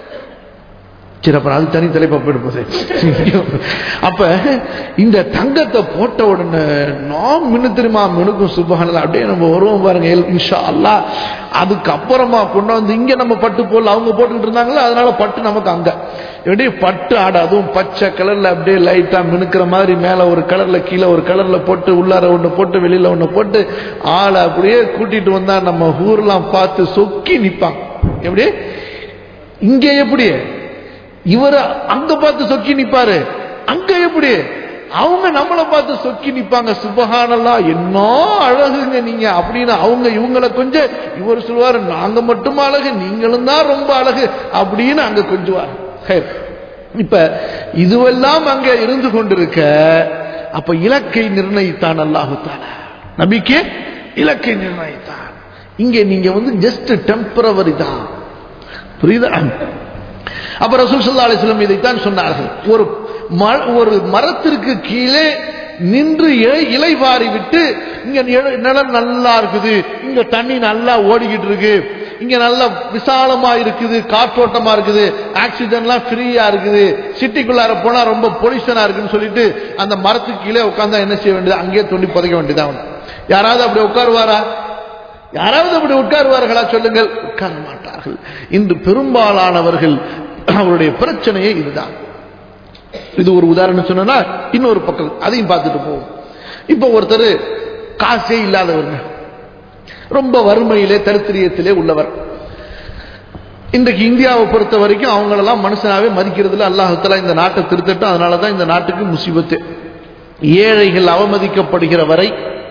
சரி அப்புறம் அது தனி தலைப்பா போயிடுப்போது அப்ப இந்த தங்கத்தை போட்ட உடனே நாம் மின்னு தெரியுமா மினுக்கும் சுபஹானல்லா அப்படியே நம்ம வருவோம் பாருங்க எல் இன்ஷா அல்லாஹ் அதுக்கு அப்புறமா கொண்டு வந்து இங்க நம்ம பட்டு போல அவங்க போட்டுக்கிட்டு இருந்தாங்களா அதனால பட்டு நமக்கு அங்க எப்படி பட்டு ஆடை அதுவும் பச்சை கலர்ல அப்படியே லைட்டா மினுக்கிற மாதிரி மேல ஒரு கலர்ல கீழே ஒரு கலர்ல போட்டு உள்ளார ஒண்ணு போட்டு வெளியில ஒண்ணு போட்டு ஆளை அப்படியே கூட்டிட்டு வந்தா நம்ம ஊர்லாம் பார்த்து சொக்கி நிப்பாங்க எப்படி இங்க எப்படி இவர் அங்க பார்த்து சொக்கி நிப்பாரு அங்க எப்படி அவங்க நம்மளை பார்த்து சொக்கி நிப்பாங்க சுபஹானல்லா என்ன அழகுங்க நீங்க அப்படின்னு அவங்க இவங்கள கொஞ்சம் இவர் சொல்லுவாரு நாங்க மட்டும் அழகு நீங்களும் தான் ரொம்ப அழகு அப்படின்னு அங்க கொஞ்சுவார் ஹைர். இப்ப இதுவெல்லாம் அங்க இருந்து கொண்டிருக்க அப்ப இலக்கை நிர்ணயித்தான் அல்லாஹு தாலா நபிக்கு இலக்கை நிர்ணயித்தான் இங்க நீங்க வந்து ஜஸ்ட் டெம்பரவரி தான் புரியுதா அப்ப ரசூல் ஸல்லல்லாஹு அலைஹி வஸல்லம் இதைத்தான் சொன்னார்கள் ஒரு ம- ஒரு மரத்திற்கு கீழே நின்று இலை- இலை வாரி விட்டு இங்க நிழ- நிழல் நல்லா இருக்குது இங்க தண்ணி நல்லா ஓடிக்கிட்டு இருக்கு இங்க நல்லா விசாலமா இருக்குது காற்றோட்டமா இருக்குது ஆக்சிஜன்லாம் ஃப்ரீயா இருக்குது சிட்டிக்குள்ளார போனா ரொம்ப பொல்யூஷனா இருக்குன்னு சொல்லிட்டு அந்த மரத்துக்கு கீழே உட்கார்ந்தா என்ன செய்ய வேண்டியது அங்கேயே தொண்டி புதைக்க வேண்டியதான் யாராவது அப்படி உட்காருவாரா யாராவது அப்படி உட்காருவார்களா சொல்லுங்கள் உட்கார மாட்டார்கள் இன்று பெரும்பாலானவர்கள் அவருடைய பிரச்சனையே இதுதான் இது ஒரு உதாரணம் சொன்னா இன்னொரு பக்கம் அதையும் பார்த்துட்டு போவோம் இப்ப ஒருத்தர் காசே இல்லாதவருங்க ரொம்ப வறுமையிலே தரித்திரியத்திலே உள்ளவர் இன்றைக்கு இந்தியாவை பொறுத்த வரைக்கும் அவங்களெல்லாம் மனுஷனாவே மதிக்கிறதுல அல்லாஹால இந்த நாட்டை திருத்தட்டும் அதனால தான் இந்த நாட்டுக்கு முசிபத்து ஏழைகள் அவமதிக்கப்படுகிற வரை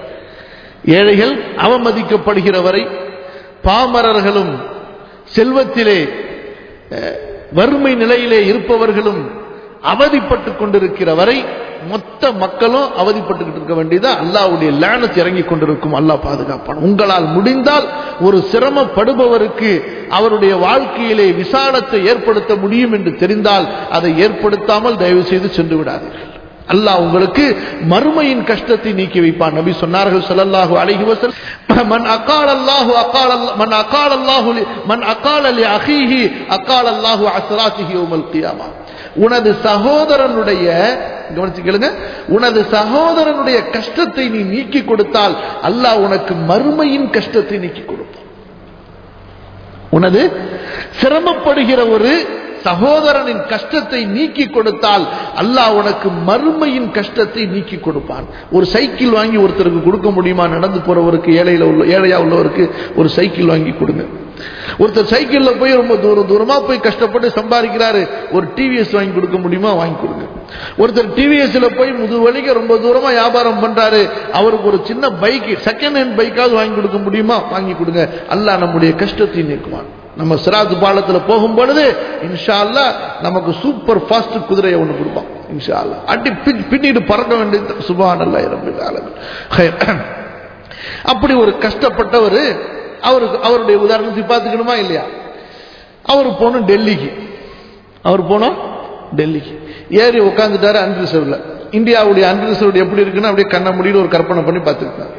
ஏழைகள் அவமதிக்கப்படுகிற வரை பாமரர்களும் செல்வத்திலே அஹ், வறுமை நிலையிலே இருப்பவர்களும் அவதிப்பட்டு கொண்டிருக்கிற வரை மொத்த மக்களும் அவதிப்பட்டுக்கிட்டு இருக்க வேண்டியது அல்லாஹ்வுடைய லேனத் இறங்கி கொண்டிருக்கும் அல்லாஹ் பாதுகாப்பான் உங்களால் முடிந்தால் ஒரு சிரமப்படுபவருக்கு அவருடைய வாழ்க்கையிலே விசாலத்தை ஏற்படுத்த முடியும் என்று தெரிந்தால் அதை ஏற்படுத்தாமல் தயவு செய்து சென்று விடாதீர்கள் அல்லாஹ் உங்களுக்கு மறுமையின் கஷ்டத்தை நீக்கி வைப்பான் நபி சொன்னார்கள் ஸல்லல்லாஹு அலைஹி வஸல்லம் மன் அகால அல்லாஹு அகால அல்ல- மன் அகால அல்லாஹு லி- மன் அகால லி அஹீஹி அகால அல்லாஹு அஸ்ராத்திஹி யௌமல் கியாமா உனது சகோதரனுடைய கவனிச்சு கேளுங்க உனது சகோதரனுடைய கஷ்டத்தை நீ நீக்கி கொடுத்தால் அல்லாஹ் உனக்கு மறுமையின் கஷ்டத்தை நீக்கி கொடுப்பான் உனது சிரமப்படுகிற ஒரு சகோதரனின் கஷ்டத்தை நீக்கி கொடுத்தால் அல்லாஹ் உனக்கு மறுமையின் கஷ்டத்தை நீக்கி கொடுப்பான் ஒரு சைக்கிள் வாங்கி ஒருத்தருக்கு கொடுக்க முடியுமா நடந்து போறவருக்கு ஏழையில உள்ள ஏழையா உள்ளவருக்கு ஒரு சைக்கிள் வாங்கி கொடுங்க ஒருத்தர் சைக்கிள்ல போய் ரொம்ப தூரம் தூரமா போய் கஷ்டப்பட்டு சம்பாதிக்கிறாரு ஒரு டிவிஎஸ் வாங்கி கொடுக்க முடியுமா வாங்கி கொடுங்க ஒருத்தர் டிவிஎஸ்ல போய் முதுவலிக்க ரொம்ப தூரமா வியாபாரம் பண்றாரு அவருக்கு ஒரு சின்ன பைக் செகண்ட் ஹேண்ட் பைக்காவது வாங்கி கொடுக்க முடியுமா வாங்கி கொடுங்க அல்லாஹ் நம்முடைய கஷ்டத்தை நீக்குவான் நம்ம சிராத்து பாலத்துல போகும் பொழுது இன்ஷா அல்லாஹ் நமக்கு சூப்பர் ஃபாஸ்ட் குதிரையை ஒண்ணு கொடுப்பான் இன்ஷா அல்லாஹ் அடி பின்- பின்னிட்டு பறக்க வேண்டியது சுபான் அல்லாஹ் ரபில் ஆலமீன். ஹைர். அப்படி ஒரு கஷ்டப்பட்டவர் அவருக்கு அவருடைய உதாரணத்தை பார்த்துக்கணுமா இல்லையா அவர் போனோம் டெல்லிக்கு அவர் போனோம் டெல்லிக்கு ஏறி உட்காந்துட்டாரு அன்ரிசர்வ்ல இந்தியாவுடைய அன்ரிசர்வ் எப்படி இருக்குன்னு அப்படியே கண்ண முடியும் ஒரு கற்பனை பண்ணி பார்த்துக்கிட்டார்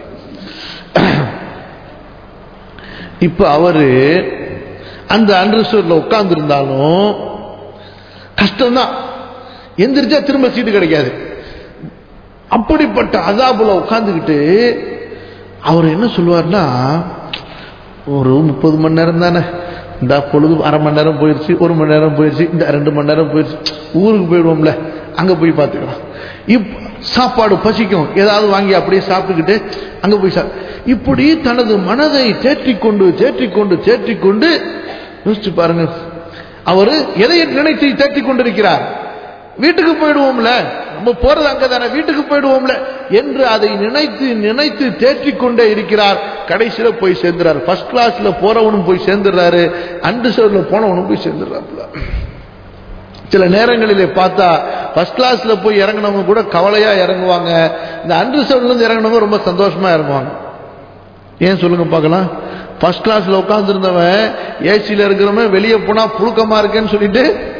இப்ப அவரு அந்த அன்ரிசர்வ்ல உட்கார்ந்து இருந்தாலும் கஷ்டம்தான் எந்திரிச்சா திரும்ப சீட்டு கிடைக்காது அப்படிப்பட்ட அதாபுல உட்கார்ந்துக்கிட்டு அவர் என்ன சொல்லுவார்னா ஒரு முப்பது மணி நேரம் தானே இந்த பொழுது அரை மணி நேரம் போயிடுச்சு ஒரு மணி நேரம் போயிடுச்சு இந்த ரெண்டு மணி நேரம் போயிடுச்சு ஊருக்கு போயிடுவோம்ல அங்க போய் பார்த்துக்கலாம் இப் சாப்பாடு பசிக்கும் ஏதாவது வாங்கி அப்படியே சாப்பிட்டுக்கிட்டு அங்க போய் சாப் இப்படி தனது மனதை தேற்றிக்கொண்டு தேற்றிக்கொண்டு தேற்றிக்கொண்டு யோசிச்சு பாருங்க அவரு எதை நினைத்து தேற்றிக் கொண்டிருக்கிறார் வீட்டுக்கு போயிடுவோம்ல நம்ம போறது அங்கதானே வீட்டுக்கு போயிடுவோம்ல என்று அதை நினைத்து நினைத்து தேற்றிக் கொண்டே இருக்கிறார் கடைசியில போய் சேர்ந்துறாரு ஃபர்ஸ்ட் கிளாஸ்ல போறவனும் போய் சேர்ந்துடுறாரு அன்ரிசர்வ்ல போனவனும் போய் சேர்ந்துடுறாப்புல சில நேரங்களிலே பார்த்தா ஃபர்ஸ்ட் கிளாஸ்ல போய் இறங்கினவங்க கூட கவலையா இறங்குவாங்க இந்த அன்ரிசர்வ்ல இருந்து இறங்கினவங்க ரொம்ப சந்தோஷமா இறங்குவாங்க ஏன் சொல்லுங்க பார்க்கலாம் ஃபர்ஸ்ட் கிளாஸ்ல உட்கார்ந்து இருந்தவன் ஏசியில இருக்கிறவன் வெளியே போனா புழுக்கமா இருக்கேன்னு சொல்லிட்டு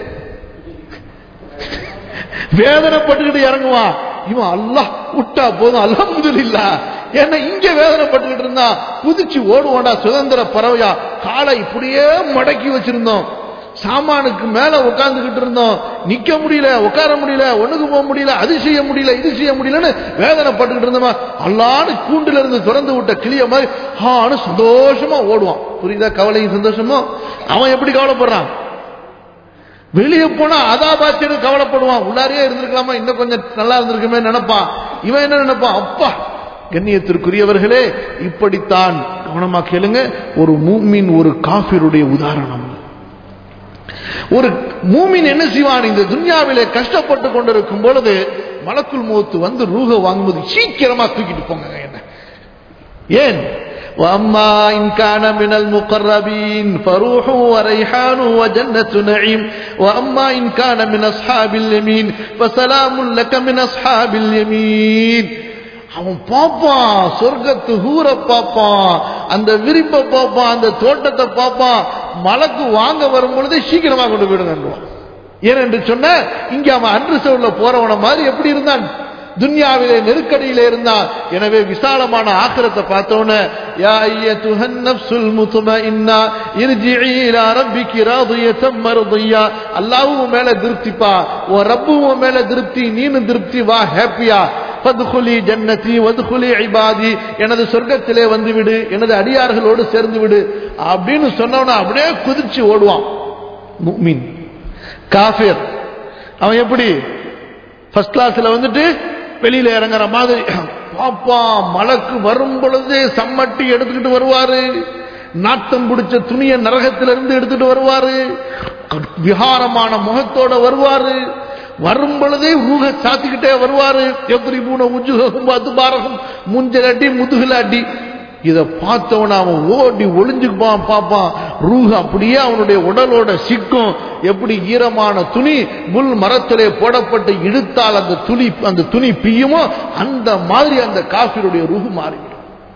வேதனைப்பட்டுக்கிட்டு இறங்குவான் இவன் அல்லாஹ் விட்டா போதும் அல்ஹம்துலில்லா ஏன்னா இங்க வேதனைப்பட்டுக்கிட்டு இருந்தான் குதிச்சு ஓடுவான்டா சுதந்திர பறவையா காலை இப்படியே மடக்கி வச்சிருந்தோம் சாமானுக்கு மேல உட்கார்ந்துகிட்டு இருந்தோம் நிக்க முடியல உட்கார முடியல ஒண்ணுக்கு போக முடியல அது செய்ய முடியல இது செய்ய முடியலன்னு வேதனைப்பட்டுக்கிட்டு இருந்தோமா அல்லான்னு கூண்டுல இருந்து திறந்து விட்ட கிளிய மாதிரி ஆனு சந்தோஷமா ஓடுவான் புரியுதா கவலையும் சந்தோஷமோ அவன் எப்படி கவலைப்படுறான் வெளியே போனா அதாபாச்சின்னு கவலைப்படுவான் உள்ளாரே இருந்திருக்கலாமா இன்னும் கொஞ்சம் நல்லா இருந்திருக்குமே நினைப்பான் இவன் என்ன நினைப்பான் அப்பா கண்ணியத்திற்குரியவர்களே இப்படித்தான் கவனமா கேளுங்க ஒரு மூமின் ஒரு காபிருடைய உதாரணம் ஒரு மூமின் என்ன செய்வான் இந்த துன்யாவிலே கஷ்டப்பட்டு கொண்டிருக்கும் பொழுது மலக்குள் மூத்து வந்து ரூக வாங்கும்போது சீக்கிரமா தூக்கிட்டு போங்க என்ன ஏன் وأما إن كان من المقربين فروح وريحان وجنة نعيم وأما إن كان من أصحاب اليمين فسلام لك من أصحاب اليمين அவன் பார்ப்பான் சொர்க்கத்து ஊரை பார்ப்பான் அந்த விரிப்பை பார்ப்பான் அந்த தோட்டத்தை பார்ப்பான் மலைக்கு வாங்க வரும் பொழுதே சீக்கிரமா கொண்டு போயிடுங்க ஏனென்று சொன்ன இங்க அவன் அன்று சவுல போறவன மாதிரி எப்படி இருந்தான் துன்யாவிலே நெருக்கடியிலே இருந்தான் எனவே விசாலமான ஆக்கிரத்தை பார்த்தோன்னு யா ஐயத்துஹன் நஃப்ஸுல் முத்மஇன்னா இர்ஜிஇ இலா ரப்பிகி ராதியத்தம் மர்தியா அல்லாஹ்வும் மேல திருப்திப்பா உன் ரப்புவும் மேல திருப்தி நீனும் திருப்தி வா ஹாப்பியா ஃபத்குலி ஜன்னதி வத்குலி இபாதி எனது சொர்க்கத்திலே வந்து விடு எனது அடியார்களோடு சேர்ந்து விடு அப்படின்னு சொன்னவன அப்படியே குதிச்சு ஓடுவான் முஃமின் காஃபிர் அவன் எப்படி ஃபர்ஸ்ட் கிளாஸ்ல வந்துட்டு வெளியில இறங்குற மாதிரி பாப்பா மலக்கு வரும் பொழுதே சம்மட்டி எடுத்துக்கிட்டு வருவாரு நாட்டம் பிடிச்ச துணியை நரகத்திலிருந்து எடுத்துட்டு வருவாரு விகாரமான முகத்தோட வருவாரு வரும் பொழுதே ரூக சாத்திக்கிட்டே வருவாரு எப்படி மூணு உஜுகும் அது பாரகம் முஞ்சலாட்டி முதுகுலாட்டி இதை பார்த்தவன அவன் ஓடி ஒளிஞ்சுப்பான் பார்ப்பான் ரூஹ் அப்படியே அவனுடைய உடலோட சிக்கும் எப்படி ஈரமான துணி முள் மரத்திலே போடப்பட்டு இழுத்தால் அந்த துணி அந்த துணி பியுமோ அந்த மாதிரி அந்த காஃபிருடைய ரூஹு மாறிவிடும்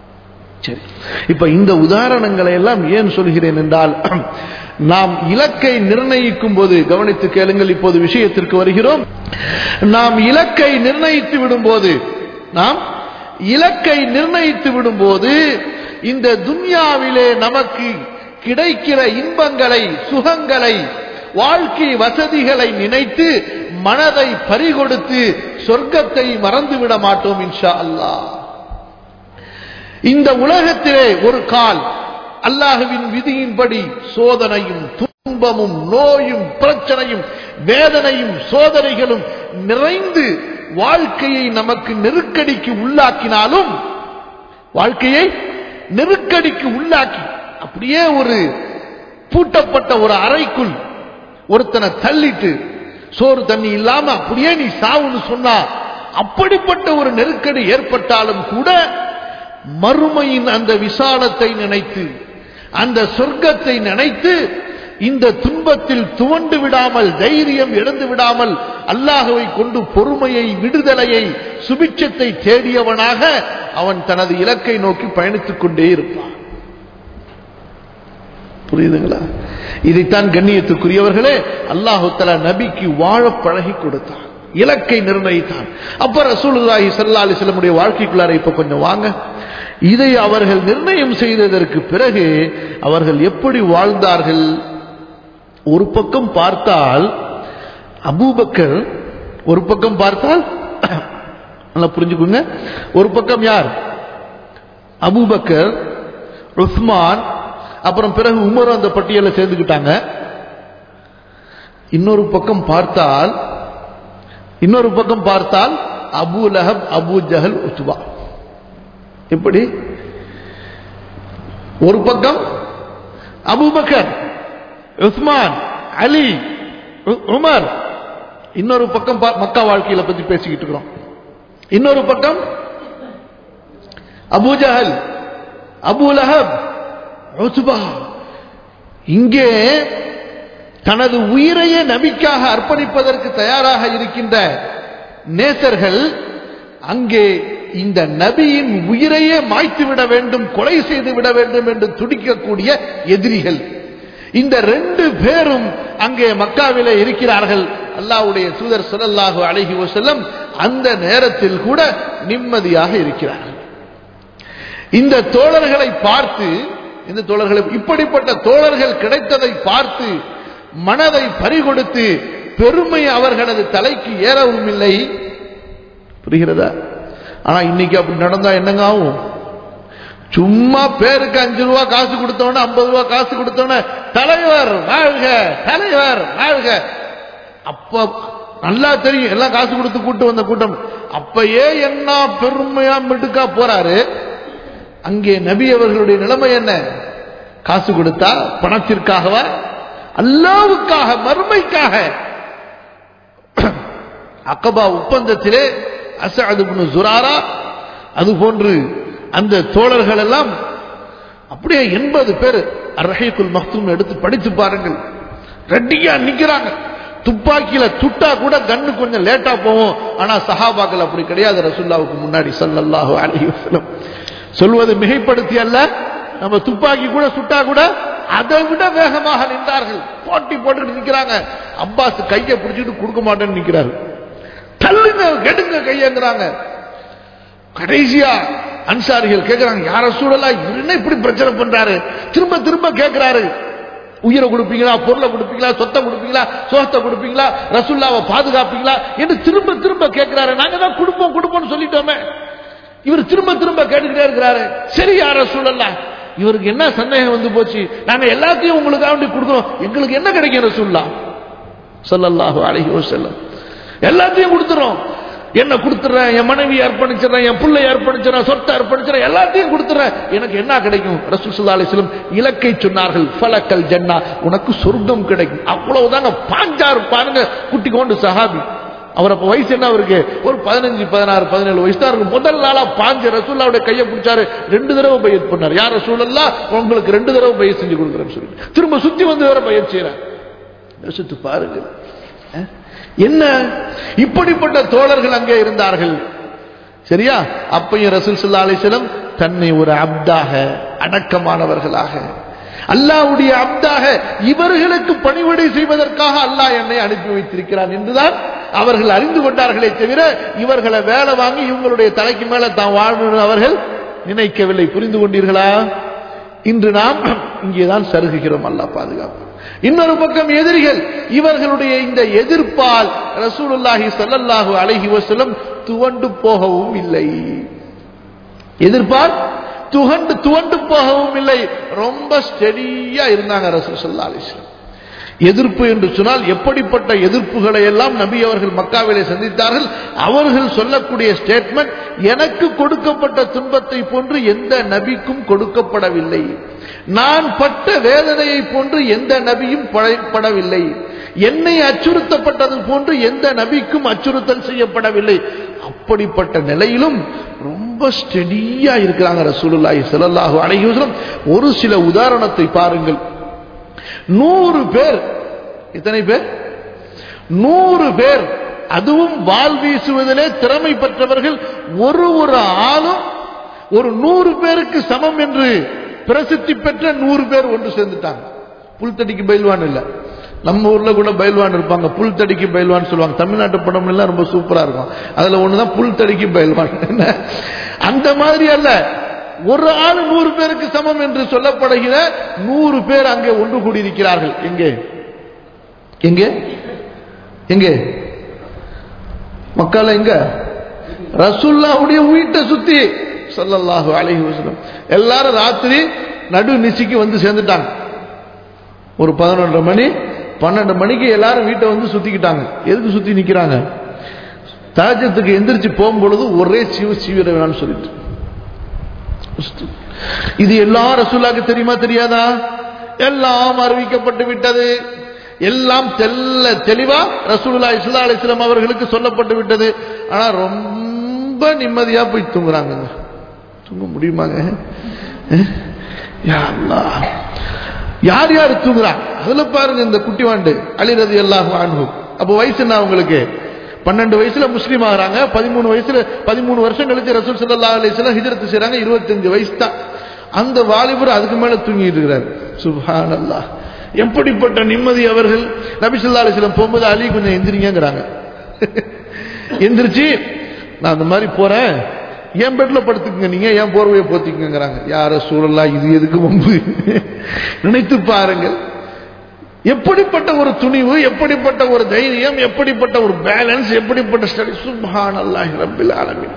சரி இப்ப இந்த உதாரணங்களை எல்லாம் ஏன் சொல்கிறேன் என்றால் நாம் இலக்கை நிர்ணயிக்கும் போது கவனித்து கேளுங்கள் இப்போது விஷயத்திற்கு வருகிறோம் நாம் இலக்கை நிர்ணயித்து விடும்போது நாம் இலக்கை நிர்ணயித்து விடும்போது இந்த துன்யாவிலே நமக்கு கிடைக்கிற இன்பங்களை சுகங்களை வாழ்க்கை வசதிகளை நினைத்து மனதை பறிகொடுத்து சொர்க்கத்தை மறந்துவிட மாட்டோம் இன்ஷா அல்லாஹ் இந்த உலகத்திலே ஒரு கால் அல்லாஹுவின் விதியின்படி சோதனையும் துன்பமும் நோயும் பிரச்சனையும் வேதனையும் சோதனைகளும் நிறைந்து வாழ்க்கையை நமக்கு நெருக்கடிக்கு உள்ளாக்கினாலும் வாழ்க்கையை நெருக்கடிக்கு உள்ளாக்கி அப்படியே ஒரு பூட்டப்பட்ட ஒரு அறைக்குள் ஒருத்தனை தள்ளிட்டு சோறு தண்ணி இல்லாம அப்படியே நீ சாவுன்னு சொன்னா அப்படிப்பட்ட ஒரு நெருக்கடி ஏற்பட்டாலும் கூட மறுமையின் அந்த விசாலத்தை நினைத்து அந்த சொர்க்கத்தை நினைத்து இந்த துன்பத்தில் துவண்டு விடாமல் தைரியம் இழந்து விடாமல் அல்லாஹுவை கொண்டு பொறுமையை விடுதலையை சுபிட்சத்தை தேடியவனாக அவன் தனது இலக்கை நோக்கி பயணித்துக் கொண்டே இருப்பான் புரியுதுங்களா இதைத்தான் கண்ணியத்துக்குரியவர்களே அல்லாஹு தலா நபிக்கு வாழ பழகி கொடுத்தான் இலக்கை நிர்ணயித்தான் அப்ப ரசூலுல்லாஹி ஸல்லல்லாஹு அலைஹி வஸல்லமுடைய வாழ்க்கைக்குள்ளார இப்ப கொஞ்சம் வாங்க இதை அவர்கள் நிர்ணயம் செய்ததற்கு பிறகு அவர்கள் எப்படி வாழ்ந்தார்கள் ஒரு பக்கம் பார்த்தால் அபூபக்கர் ஒரு பக்கம் பார்த்தால் நல்லா புரிஞ்சுக்கோங்க ஒரு பக்கம் யார் அபூபக்கர் உஸ்மான் அப்புறம் பிறகு உமரும் அந்த பட்டியலில் சேர்ந்துக்கிட்டாங்க இன்னொரு பக்கம் பார்த்தால் இன்னொரு பக்கம் பார்த்தால் அபு லஹப் அபு ஜஹல் உத்பா எப்படி ஒரு பக்கம் அபூபக்கர் உஸ்மான் அலி உ- உமர் இன்னொரு பக்கம் பா- மக்கா வாழ்க்கையில பத்தி பேசிக்கிட்டு இருக்கிறோம் இன்னொரு பக்கம் Abu Jahl Abu Lahab Utbah இங்கே தனது உயிரையே நபிக்காக அர்ப்பணிப்பதற்கு தயாராக இருக்கின்ற நேசர்கள் அங்கே இந்த நபியின் உயிரையே மாய்த்து விட வேண்டும் கொலை செய்து விட வேண்டும் என்று துடிக்கக்கூடிய எதிரிகள் இந்த ரெண்டு பேரும் அங்கே மக்காவிலே இருக்கிறார்கள் அல்லாஹ்வுடைய தூதர் ஸல்லல்லாஹு அலைஹி வஸல்லம் அந்த நேரத்தில் கூட நிம்மதியாக இருக்கிறார்கள் இந்த தோழர்களை பார்த்து இந்த தோழர்களை இப்படிப்பட்ட தோழர்கள் கிடைத்ததை பார்த்து மனதை பறிகொடுத்து பெருமை அவர்களது தலைக்கு ஏறவும் இல்லை புரிகிறதா ஆனா இன்னைக்கு அப்படி நடந்தா என்னங்க ஆகும் சும்மா பேருக்கு அஞ்சு ரூபா காசு கொடுத்தவன ஐம்பது ரூபா காசு கொடுத்தவன தலைவர் வாழ்க தலைவர் வாழ்க அப்ப நல்லா தெரியும் எல்லாம் காசு கொடுத்து கூட்டு வந்த கூட்டம் அப்பயே என்ன பெருமையா மிடுக்கா போறாரு அங்கே நபி அவர்களுடைய நிலைமை என்ன காசு கொடுத்தா பணத்திற்காகவா அல்லாவுக்காக மறுமைக்காக அக்கபா ஒப்பந்தத்திலே அசஅது இப்னு ஜுராரா அது போன்று அந்த தோழர்கள் எல்லாம் அப்படியே எண்பது பேர் ரஹீக்குல் மக்தூம் எடுத்து படித்து பாருங்கள் ரெட்டியா நிக்கிறாங்க துப்பாக்கியில துட்டா கூட கண்ணு கொஞ்சம் லேட்டா போகும் ஆனா சஹாபாக்கள் அப்படி கிடையாது ரசூல்லாவுக்கு முன்னாடி ஸல்லல்லாஹு அலைஹி வஸல்லம் சொல்வது மிகைப்படுத்தி அல்ல நம்ம துப்பாக்கி கூட சுட்டா கூட அதை விட வேகமாக நின்றார்கள் போட்டி போட்டுட்டு நிக்கிறாங்க அப்பாஸ் கையை பிடிச்சிட்டு கொடுக்க மாட்டேன்னு நிக்கிறாரு தள்ளுங்க கெடுங்க கையங்கிறாங்க கடைசியா அன்சாரிகள் கேட்கிறாங்க யார சூழலா இவர் என்ன இப்படி பிரச்சனை பண்றாரு திரும்ப திரும்ப கேட்கிறாரு உயிரை கொடுப்பீங்களா பொருளை கொடுப்பீங்களா சொத்தை கொடுப்பீங்களா சோகத்தை கொடுப்பீங்களா ரசுல்லாவை பாதுகாப்பீங்களா என்று திரும்ப திரும்ப கேட்கிறாரு நாங்க தான் கொடுப்போம் கொடுப்போம்னு சொல்லிட்டோமே இவர் திரும்ப திரும்ப கேட்டுக்கிட்டே இருக்கிறாரு சரி யார சூழல்லா இவருக்கு என்ன சந்தேகம் வந்து போச்சு நாங்க எல்லாத்தையும் உங்களுக்காக வேண்டி கொடுக்குறோம் எங்களுக்கு என்ன கிடைக்கும் ரசூல்லா ஸல்லல்லாஹு அலைஹி வஸல்லம் எல்லாத்தையும் கொடுத்துறோம் என்ன கொடுத்துறேன் என் மனைவி அர்ப்பணிச்சிடறேன் என் பிள்ளை அர்ப்பணிச்சிடறேன் சொத்தை அர்ப்பணிச்சிடறேன் எல்லாத்தையும் கொடுத்துறேன் எனக்கு என்ன கிடைக்கும் ரசூல் ஸல்லல்லாஹு அலைஹி வஸல்லம் இலக்கை சொன்னார்கள் ஃபலக்கல் ஜன்னா உனக்கு சொர்க்கம் கிடைக்கும் அவ்வளவுதாங்க பாஞ்சாறு பாருங்க குட்டி கொண்டு சஹாபி அவர் அப்ப வயசு என்ன அவருக்கு ஒரு பதினஞ்சு பதினாறு பதினேழு வயசு தான் இருக்கும் முதல் நாளா பாஞ்சு ரசூல்லாவுடைய கையை பிடிச்சாரு ரெண்டு தடவை பயிர் பண்ணார் யார் ரசூலல்லா உங்களுக்கு ரெண்டு தடவை பயிர் செஞ்சு கொடுக்குறேன்னு சொல்லி திரும்ப சுத்தி வந்து வேற பயிர் செய்யறேன் யோசித்து பாருங்க அஹ், என்ன இப்படிப்பட்ட தோழர்கள் அங்கே இருந்தார்கள் சரியா அப்பையும் ரசூல் ஸல்லல்லாஹு அலைஹி வஸல்லம் தன்னை ஒரு அப்தாக அடக்கமானவர்களாக அல்லாஹ்வுடைய அப்தாக இவர்களுக்கு பணிவிடை செய்வதற்காக அல்லாஹ் என்னை அனுப்பி வைத்திருக்கிறான் என்றுதான் அவர்கள் அறிந்து கொண்டார்களே தவிர இவர்களை வேலை வாங்கி இவங்களுடைய தலைக்கு மேல தான் வாழணும் அவர்கள் நினைக்கவில்லை புரிந்து கொண்டீர்களா இன்று நாம் இங்கேதான் சருகுகிறோம் அல்லாஹ் பாதுகாப்பு இன்னொரு பக்கம் எதிரிகள் இவர்களுடைய இந்த எதிர்ப்பால் ரசூலுல்லாஹி ஸல்லல்லாஹு அலைஹி வஸல்லம் துவண்டு போகவும் இல்லை எதிர்ப்பால் துகண்டு துவண்டு போகவும் இல்லை ரொம்ப ஸ்டெடியா இருந்தாங்க ரசூல் ஸல்லல்லாஹு அலைஹி வஸல்லம் எதிர்ப்பு என்று சொன்னால் எப்படிப்பட்ட எதிர்ப்புகளை எல்லாம் நபி அவர்கள் மக்காவிலே சந்தித்தார்கள் அவர்கள் சொல்லக்கூடிய ஸ்டேட்மெண்ட் எனக்கு கொடுக்கப்பட்ட துன்பத்தை போன்று எந்த நபிக்கும் கொடுக்கப்படவில்லை நான் பட்ட வேதனையை போன்று எந்த நபியும் படவில்லை என்னை அச்சுறுத்தப்பட்டது போன்று எந்த நபிக்கும் அச்சுறுத்தல் செய்யப்படவில்லை அப்படிப்பட்ட நிலையிலும் ரொம்ப ஸ்டெடியா இருக்கிறாங்க ரசூலுல்லாஹி ஸல்லல்லாஹு அலைஹி வஸல்லம் ஒரு சில உதாரணத்தை பாருங்கள் நூறு பேர் எத்தனை பேர் நூறு பேர் அதுவும் வால் வீசுவதிலே திறமை பெற்றவர்கள் ஒரு ஒரு ஆளும் ஒரு நூறு பேருக்கு சமம் என்று பிரசித்தி பெற்ற நூறு பேர் ஒன்று சேர்ந்துட்டாங்க புல் தடிக்கு பயில்வான் இல்ல நம்ம ஊர்ல கூட பயில்வான் இருப்பாங்க புல் தடிக்கு பயில்வான் சொல்லுவாங்க தமிழ்நாட்டு படம் எல்லாம் ரொம்ப சூப்பரா இருக்கும் அதுல ஒண்ணுதான் புல் தடிக்கு பயில்வான் என்ன? அந்த மாதிரி அல்ல ஒரு ஆள் நூறு பேருக்கு சமம் என்று சொல்லப்படுகிற நூறு பேர் அங்கே ஒன்று கூடியிருக்கிறார்கள் எங்கே எங்கே எங்கே மக்கள் எங்க ரசுல்லாவுடைய வீட்டை சுத்தி ஸல்லல்லாஹு அலைஹி வஸல்லம் எல்லாரும் ராத்திரி நடு நிசிக்கு வந்து சேர்ந்துட்டாங்க ஒரு பதினொன்றரை மணி பன்னெண்டு மணிக்கு எல்லாரும் வீட்டை வந்து சுத்திக்கிட்டாங்க எதுக்கு சுத்தி நிக்கிறாங்க தாஜத்துக்கு எந்திரிச்சு போகும்பொழுது ஒரே சிவ சீவிர வேணாம்னு சொல்லிட்டு இது எல்லா ரசூலாக்கு தெரியுமா தெரியாதா எல்லாம் அறிவிக்கப்பட்டு விட்டது எல்லாம் தெல்ல தெளிவா ரசூலுல்லாஹி ஸல்லல்லாஹு அலைஹி வஸல்லம் அவர்களுக்கு சொல்லப்பட்டு விட்டது ஆனா ரொம்ப நிம்மதியா போய் தூங்குறாங்க தூங்க முடியுமாங்க அஹ்? யா அல்லாஹ். யார் யார் தூங்குறாங்க அதுல பாருங்க இந்த குட்டி வாண்டு அலிரதி அல்லாஹ் அன்ஹு அப்போ வயசு என்ன அவங்களுக்கு பன்னெண்டு வயசுல முஸ்லீம் ஆகுறாங்க பதிமூணு வயசுல பதிமூணு வருஷம் கழிச்சு ரசூல் ஸல்லல்லாஹு அலைஹி வஸல்லம் ஹிஜ்ரத் செய்றாங்க 25 வயசு தான் அந்த வாலிபர் அதுக்கு மேல தூங்கிட்டு இருக்கிறார் சுப்ஹானல்லாஹ் எப்படிப்பட்ட நிம்மதி அவர்கள் நபி ஸல்லல்லாஹு அலைஹி வஸல்லம் போகும்போது அலி கொஞ்சம் எந்திரிங்கங்கறாங்க எந்திரிச்சு நான் அந்த மாதிரி போறேன் என் பெட்ல படுத்துக்குங்க நீங்க என் போர்வையை போத்திக்குங்கிறாங்க யார சூழலா இது எதுக்கு வம்பு நினைத்து பாருங்கள் எப்படிப்பட்ட ஒரு துணிவு எப்படிப்பட்ட ஒரு தைரியம் எப்படிப்பட்ட ஒரு பேலன்ஸ் எப்படிப்பட்ட ஸ்டடி சுபான் அல்லாஹ் ரபில் ஆலமீன்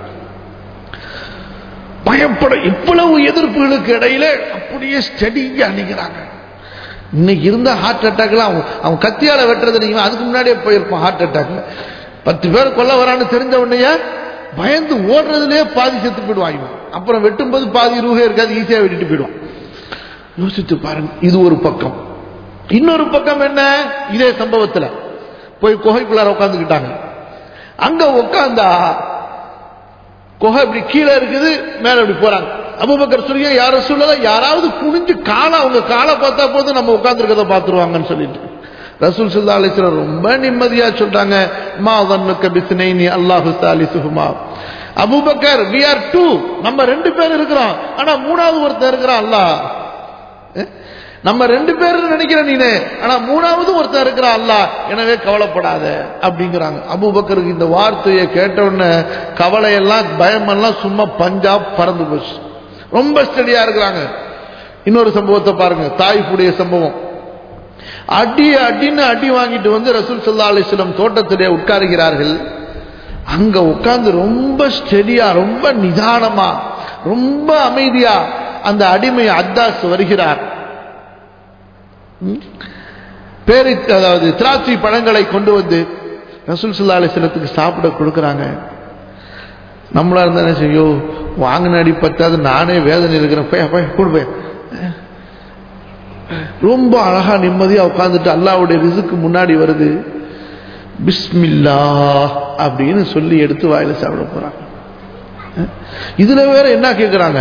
பயப்பட இவ்வளவு எதிர்ப்புகளுக்கு இடையில அப்படியே ஸ்டடியா நிக்கிறாங்க இன்னைக்கு இருந்த ஹார்ட் அட்டாக்ல அவன் அவன் கத்தியால வெட்டுறது நீங்க அதுக்கு முன்னாடியே போயிருப்பான் ஹார்ட் அட்டாக்ல பத்து பேர் கொல்ல வரான்னு தெரிஞ்ச உடனே பயந்து ஓடுறதுலயே பாதி செத்து போயிடுவான் இவன் அப்புறம் வெட்டும்போது பாதி ரூகே இருக்காது ஈஸியா வெட்டிட்டு போயிடுவான் யோசித்து பாருங்க இது ஒரு பக்கம் இன்னொரு பக்கம் என்ன இதே சம்பவத்துல போய் குகைக்குள்ளார உட்காந்துக்கிட்டாங்க அங்க உட்காந்தா குகை இப்படி கீழே இருக்குது மேல இப்படி போறாங்க அபுபக்கர் சொல்லிய யார சொல்லல யாராவது குனிஞ்சு காலை அவங்க காலை பார்த்தா போதும் நம்ம உட்கார்ந்துருக்கத பார்த்துருவாங்கன்னு சொல்லிட்டு ரசூல் சுல்லா அலிஸ்லாம் ரொம்ப நிம்மதியா சொல்றாங்க மா வன்னுக்க பிஸ்னைனி அல்லாஹு சாலிசுஹுமா அபூபக்கர் we are two நம்ம ரெண்டு பேர் இருக்கிறோம் ஆனா மூணாவது ஒருத்தர் இருக்கிறான் அல்லாஹ் அஹ்? நம்ம ரெண்டு பேர் நினைக்கிற நீனு ஆனா மூணாவது ஒருத்தர் இருக்கிறான் அல்லாஹ் எனவே கவலைப்படாத அப்படிங்கிறாங்க அபூபக்கருக்கு இந்த வார்த்தையை கேட்ட உடனே கவலையெல்லாம் பயமெல்லாம் சும்மா பஞ்சா பறந்து போச்சு ரொம்ப ஸ்டடியா இருக்கிறாங்க இன்னொரு சம்பவத்தை பாருங்க தாய்ப்புடைய சம்பவம் அடி அடின்னு அடி வாங்கிட்டு வந்து ரசூல் சல்லா அலிஸ்லம் தோட்டத்திலே உட்காருகிறார்கள் அங்க உட்கார்ந்து ரொம்ப ஸ்டெடியா ரொம்ப நிதானமா ரொம்ப அமைதியா அந்த அடிமை அத்தாஸ் வருகிறார் ம்? பேரி அதாவது திராட்சை பழங்களை கொண்டு வந்து ரசூல் சல்லா அலிஸ்லத்துக்கு சாப்பிட கொடுக்கறாங்க நம்மளா இருந்தா என்ன செய்யும் வாங்கின அடி பத்தாது நானே வேதனை இருக்கிறேன் போய் போய் கொடு போய் ரொம்ப அழகா நிம்மதியா உட்கார்ந்துட்டு அல்லாவுடைய ரிசுக்கு முன்னாடி வருது பிஸ்மில்லா அப்படின்னு சொல்லி எடுத்து வாயில சாப்பிட போறாங்க இதுல வேற என்ன கேக்குறாங்க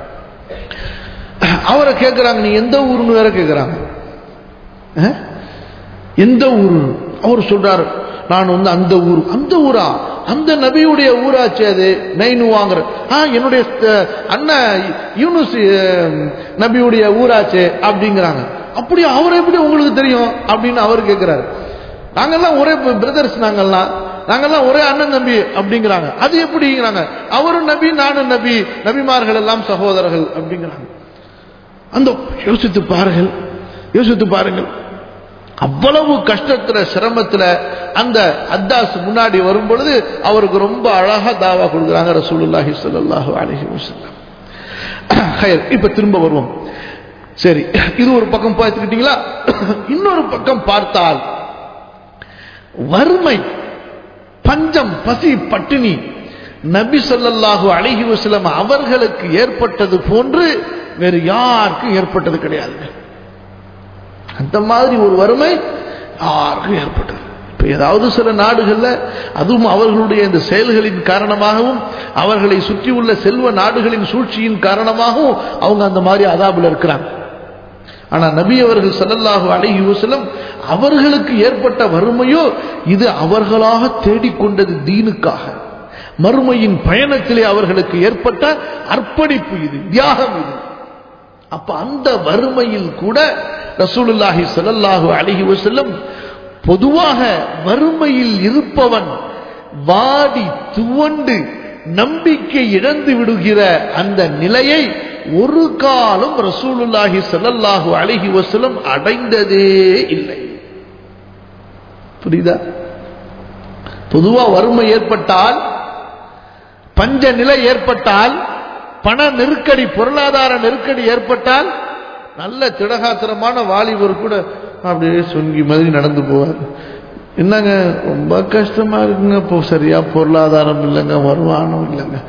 அவரை கேக்குறாங்க நீ எந்த ஊருன்னு வேற கேக்குறாங்க அஹ்? எந்த ஊரு அவர் சொல்றாரு நான் வந்து அந்த ஊர் அந்த ஊரா அந்த நபியுடைய ஊராச்சு அது நைனுவாங்கிற ஆ என்னுடைய அஹ், அண்ணன் யூனுஸ் அஹ், நபியுடைய ஊராச்சு அப்படிங்கிறாங்க அப்படி அவர் எப்படி உங்களுக்கு தெரியும் அப்படின்னு அவர் கேட்கிறாரு நாங்கெல்லாம் ஒரே பிரதர்ஸ் நாங்கெல்லாம் நாங்கெல்லாம் ஒரே அண்ணன் நபி அப்படிங்கிறாங்க அது எப்படிங்கிறாங்க அவரும் நபி நானும் நபி நபிமார்கள் எல்லாம் சகோதரர்கள் அப்படிங்கிறாங்க அந்த யோசித்து பாருங்கள் யோசித்து பாருங்கள் அவ்வளவு கஷ்டத்துல சிரமத்துல அந்த அத்தாஸ் முன்னாடி வரும் பொழுது அவருக்கு ரொம்ப அழகா தாவா கொடுக்குறாங்க ரசூலுல்லாஹி ஸல்லல்லாஹு அலைஹி வஸல்லம் ஹைர் இப்ப திரும்ப வருவோம் சரி இது ஒரு பக்கம் பார்த்துக்கிட்டீங்களா இன்னொரு பக்கம் பார்த்தால் வறுமை பஞ்சம் பசி பட்டினி நபி ஸல்லல்லாஹு அலைஹி வஸல்லம் அவர்களுக்கு ஏற்பட்டது போன்று வேறு யாருக்கும் ஏற்பட்டது கிடையாது அந்த மாதிரி ஒரு வறுமை யாருக்கும் ஏற்பட்டது இப்ப ஏதாவது சில நாடுகள்ல அதுவும் அவர்களுடைய இந்த செயல்களின் காரணமாகவும் அவர்களை சுற்றி உள்ள செல்வ நாடுகளின் சூழ்ச்சியின் காரணமாகவும் அவங்க அந்த மாதிரி அதாபுல இருக்கிறாங்க ஆனா நபி அவர்கள் ஸல்லல்லாஹு அலைஹி வஸல்லம் அவர்களுக்கு ஏற்பட்ட வறுமையோ இது அவர்களாக தேடிக்கொண்டது தீனுக்காக மறுமையின் பயணத்திலே அவர்களுக்கு ஏற்பட்ட அர்ப்பணிப்பு இது தியாகம் இது அப்ப அந்த வறுமையில் கூட ரசூலுல்லாஹி ஸல்லல்லாஹு அலைஹி வஸல்லம் பொதுவாக வறுமையில் இருப்பவன் வாடி துவண்டு நம்பிக்கை இழந்து விடுகிற அந்த நிலையை ஒரு காலம் ரசூலுல்லாஹி ஸல்லல்லாஹு அலைஹி வஸல்லம் அடைந்ததே இல்லை புரியுதா பொதுவா வறுமை ஏற்பட்டால் பஞ்ச நிலை ஏற்பட்டால் பண நெருக்கடி பொருளாதார நெருக்கடி ஏற்பட்டால் நல்ல திடகாத்திரமான வாலிபர் கூட அப்படியே சொங்கி மாதிரி நடந்து போவார் என்னங்க ரொம்ப கஷ்டமா இருக்குங்க இப்போ சரியா பொருளாதாரம் இல்லைங்க வருமானம் இல்லைங்க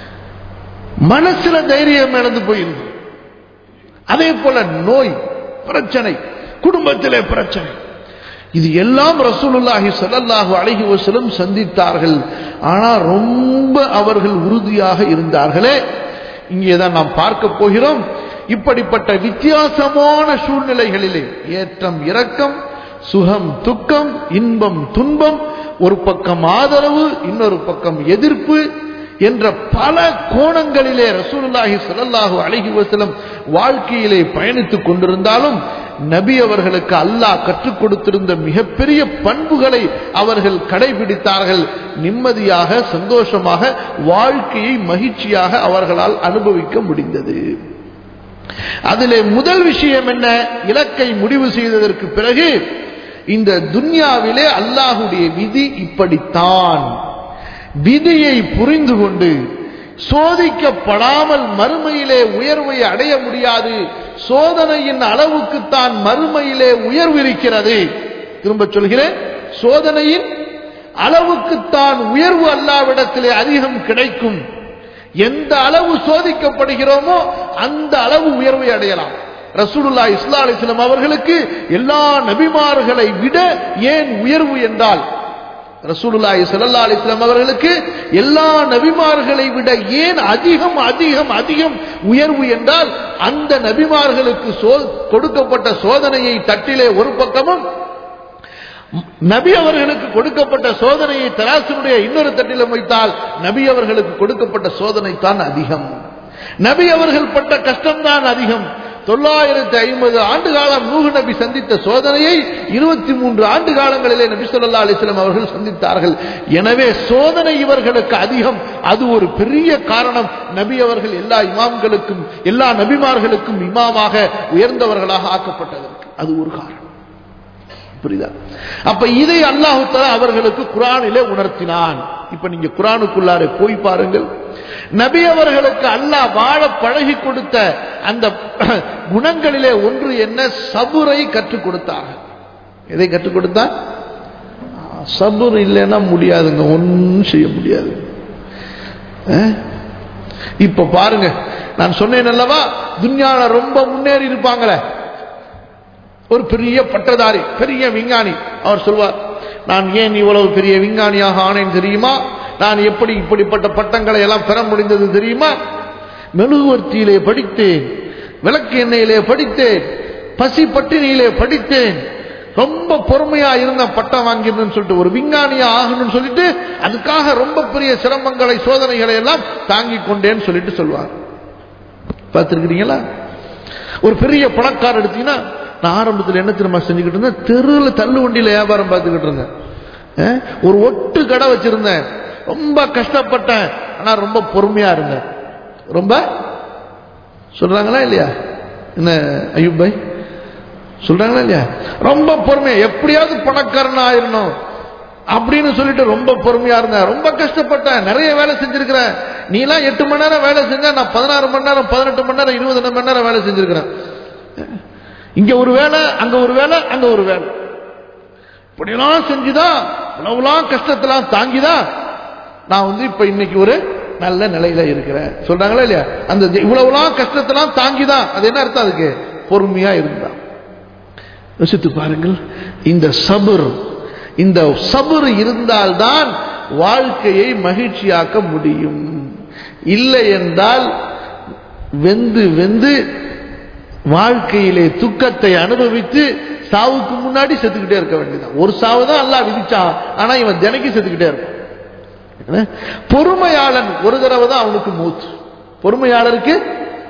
மனசுல தைரியம் இழந்து போயிருக்கு அதே போல நோய் பிரச்சனை குடும்பத்திலே பிரச்சனை இது எல்லாம் ரசூலுல்லாஹி ஸல்லல்லாஹு அலைஹி வஸல்லம் சந்தித்தார்கள் ஆனா ரொம்ப அவர்கள் உறுதியாக இருந்தார்களே இங்கே தான் நாம் பார்க்க போகிறோம் இப்படிப்பட்ட வித்தியாசமான சூழ்நிலைகளிலே ஏற்றம் இரக்கம் சுகம் துக்கம் இன்பம் துன்பம் ஒரு பக்கம் ஆதரவு இன்னொரு பக்கம் எதிர்ப்பு என்ற பல கோணங்களிலே ரசூலுல்லாஹி ஸல்லல்லாஹு அலைஹி வஸல்லம் வாழ்க்கையிலே பயணித்துக் கொண்டிருந்தாலும் நபி அவர்களுக்கு அல்லாஹ் கற்றுக் கொடுத்திருந்த மிகப்பெரிய பண்புகளை அவர்கள் கடைபிடித்தார்கள் நிம்மதியாக சந்தோஷமாக வாழ்க்கையை மகிழ்ச்சியாக அவர்களால் அனுபவிக்க முடிந்தது அதிலே முதல் விஷயம் என்ன இலக்கை முடிவு செய்ததற்கு பிறகு இந்த துன்யாவிலே அல்லாஹுடைய விதி இப்படித்தான் விதியை புரிந்து கொண்டு சோதிக்கப்படாமல் மறுமையிலே உயர்வை அடைய முடியாது சோதனையின் அளவுக்குத்தான் மறுமையிலே உயர்வு இருக்கிறது திரும்ப சொல்கிறேன் சோதனையின் அளவுக்குத்தான் உயர்வு அல்லாவிடத்திலே அதிகம் கிடைக்கும் எந்த அளவு சோதிக்கப்படுகிறோமோ அந்த அளவு உயர்வை அடையலாம் ரசூலுல்லா இஸ்லா அலிஸ்லாம் அவர்களுக்கு எல்லா நபிமார்களை விட ஏன் உயர்வு என்றால் ரசூலுல்லாஹி ஸல்லல்லாஹு அலைஹி வஸல்லம் அவர்களுக்கு எல்லா நபிமார்களை விட ஏன் அதிகம் அதிகம் அதிகம் உயர்வு என்றால் அந்த நபிமார்களுக்கு கொடுக்கப்பட்ட சோதனையை தட்டிலே ஒரு பக்கமும் நபி அவர்களுக்கு கொடுக்கப்பட்ட சோதனையை தராசனுடைய இன்னொரு தட்டிலும் வைத்தால் நபி அவர்களுக்கு கொடுக்கப்பட்ட சோதனை தான் அதிகம் நபி அவர்கள் பட்ட கஷ்டம்தான் அதிகம் தொள்ளாயிரத்தி ஐம்பது ஆண்டு காலம் நூகு நபி சந்தித்த சோதனையை இருபத்தி மூன்று ஆண்டு காலங்களிலே நபி சொல்லா அலிஸ்லாம் அவர்கள் சந்தித்தார்கள் எனவே சோதனை இவர்களுக்கு அதிகம் அது ஒரு பெரிய காரணம் நபி அவர்கள் எல்லா இமாம்களுக்கும் எல்லா நபிமார்களுக்கும் இமாமாக உயர்ந்தவர்களாக ஆக்கப்பட்டதற்கு அது ஒரு காரணம் புரியுதா அப்ப இதை அல்லாஹு அவர்களுக்கு குரானிலே உணர்த்தினான் இப்ப நீங்க குரானுக்குள்ளார போய் பாருங்கள் நபி அவர்களுக்கு அல்லாஹ் வாழ பழகி கொடுத்த அந்த குணங்களிலே ஒன்று என்ன சபுரை கற்றுக் கொடுத்தார்கள் எதை கற்றுக் கொடுத்தா சபுர் இல்லைன்னா முடியாதுங்க ஒன்றும் செய்ய முடியாது இப்ப பாருங்க நான் சொன்னேன் அல்லவா துன்யால ரொம்ப முன்னேறி இருப்பாங்களே ஒரு பெரிய பட்டதாரி பெரிய விஞ்ஞானி அவர் சொல்வார் நான் ஏன் இவ்வளவு பெரிய விஞ்ஞானியாக ஆனேன் தெரியுமா நான் எப்படி இப்படிப்பட்ட பட்டங்களை எல்லாம் பெற முடிந்தது தெரியுமா மெழுகுவர்த்தியிலே படித்தேன் விளக்கு எண்ணெயிலே படித்தேன் பசி பட்டினியிலே படித்தேன் ரொம்ப பொறுமையா இருந்த பட்டம் வாங்கிருந்தேன்னு சொல்லிட்டு ஒரு விஞ்ஞானியா ஆகணும்னு சொல்லிட்டு அதுக்காக ரொம்ப பெரிய சிரமங்களை சோதனைகளை எல்லாம் தாங்கி கொண்டேன்னு சொல்லிட்டு சொல்வார் பார்த்துருக்கிறீங்களா ஒரு பெரிய பணக்காரர் எடுத்தீங்கன்னா நான் ஆரம்பத்தில் என்ன திரும்ப செஞ்சுக்கிட்டு இருந்தேன் தெருவில் தள்ளு வண்டியில் வியாபாரம் பார்த்துக்கிட்டு இருந்தேன் ஒரு ஒட்டு கடை வச்சிருந்தேன் ரொம்ப கஷ்டப்பட்டேன் ஆனால் ரொம்ப பொறுமையா இருந்தேன் ரொம்ப சொல்றாங்களா இல்லையா என்ன ஐயூப் பாய் சொல்றாங்களா இல்லையா ரொம்ப பொறுமையா எப்படியாவது பணக்காரன் ஆயிரணும் அப்படின்னு சொல்லிட்டு ரொம்ப பொறுமையா இருந்தேன் ரொம்ப கஷ்டப்பட்டேன் நிறைய வேலை செஞ்சிருக்கிறேன் நீலாம் எட்டு மணி நேரம் வேலை செஞ்சா நான் பதினாறு மணி நேரம் பதினெட்டு மணி நேரம் இருபது மணி நேரம் வேலை செஞ்சிருக்கிறேன் இங்க ஒரு வேலை அங்க ஒரு வேலை அங்க ஒரு வேலை இப்படியெல்லாம் செஞ்சுதான் இவ்வளவுலாம் கஷ்டத்தெல்லாம் தாங்கிதான் நான் வந்து இப்ப இன்னைக்கு ஒரு நல்ல நிலையில இருக்கிறேன் சொல்றாங்களா இல்லையா அந்த இவ்வளவுலாம் கஷ்டத்தெல்லாம் தாங்கிதான் அது என்ன அர்த்தம் அதுக்கு பொறுமையா இருந்தான் யோசித்து பாருங்கள் இந்த சபுர் இந்த சபுர் இருந்தால்தான் வாழ்க்கையை மகிழ்ச்சியாக்க முடியும் இல்லை என்றால் வெந்து வெந்து வாழ்க்கையிலே துக்கத்தை அனுபவித்து சாவுக்கு முன்னாடி செத்துக்கிட்டே இருக்க வேண்டியதான் ஒரு சாவு தான் எல்லாம் விதிச்சான் ஆனா இவன் தினைக்கு செத்துக்கிட்டே இருப்பான் பொறுமையாளன் ஒரு தடவை தான் அவனுக்கு மூச்சு பொறுமையாளருக்கு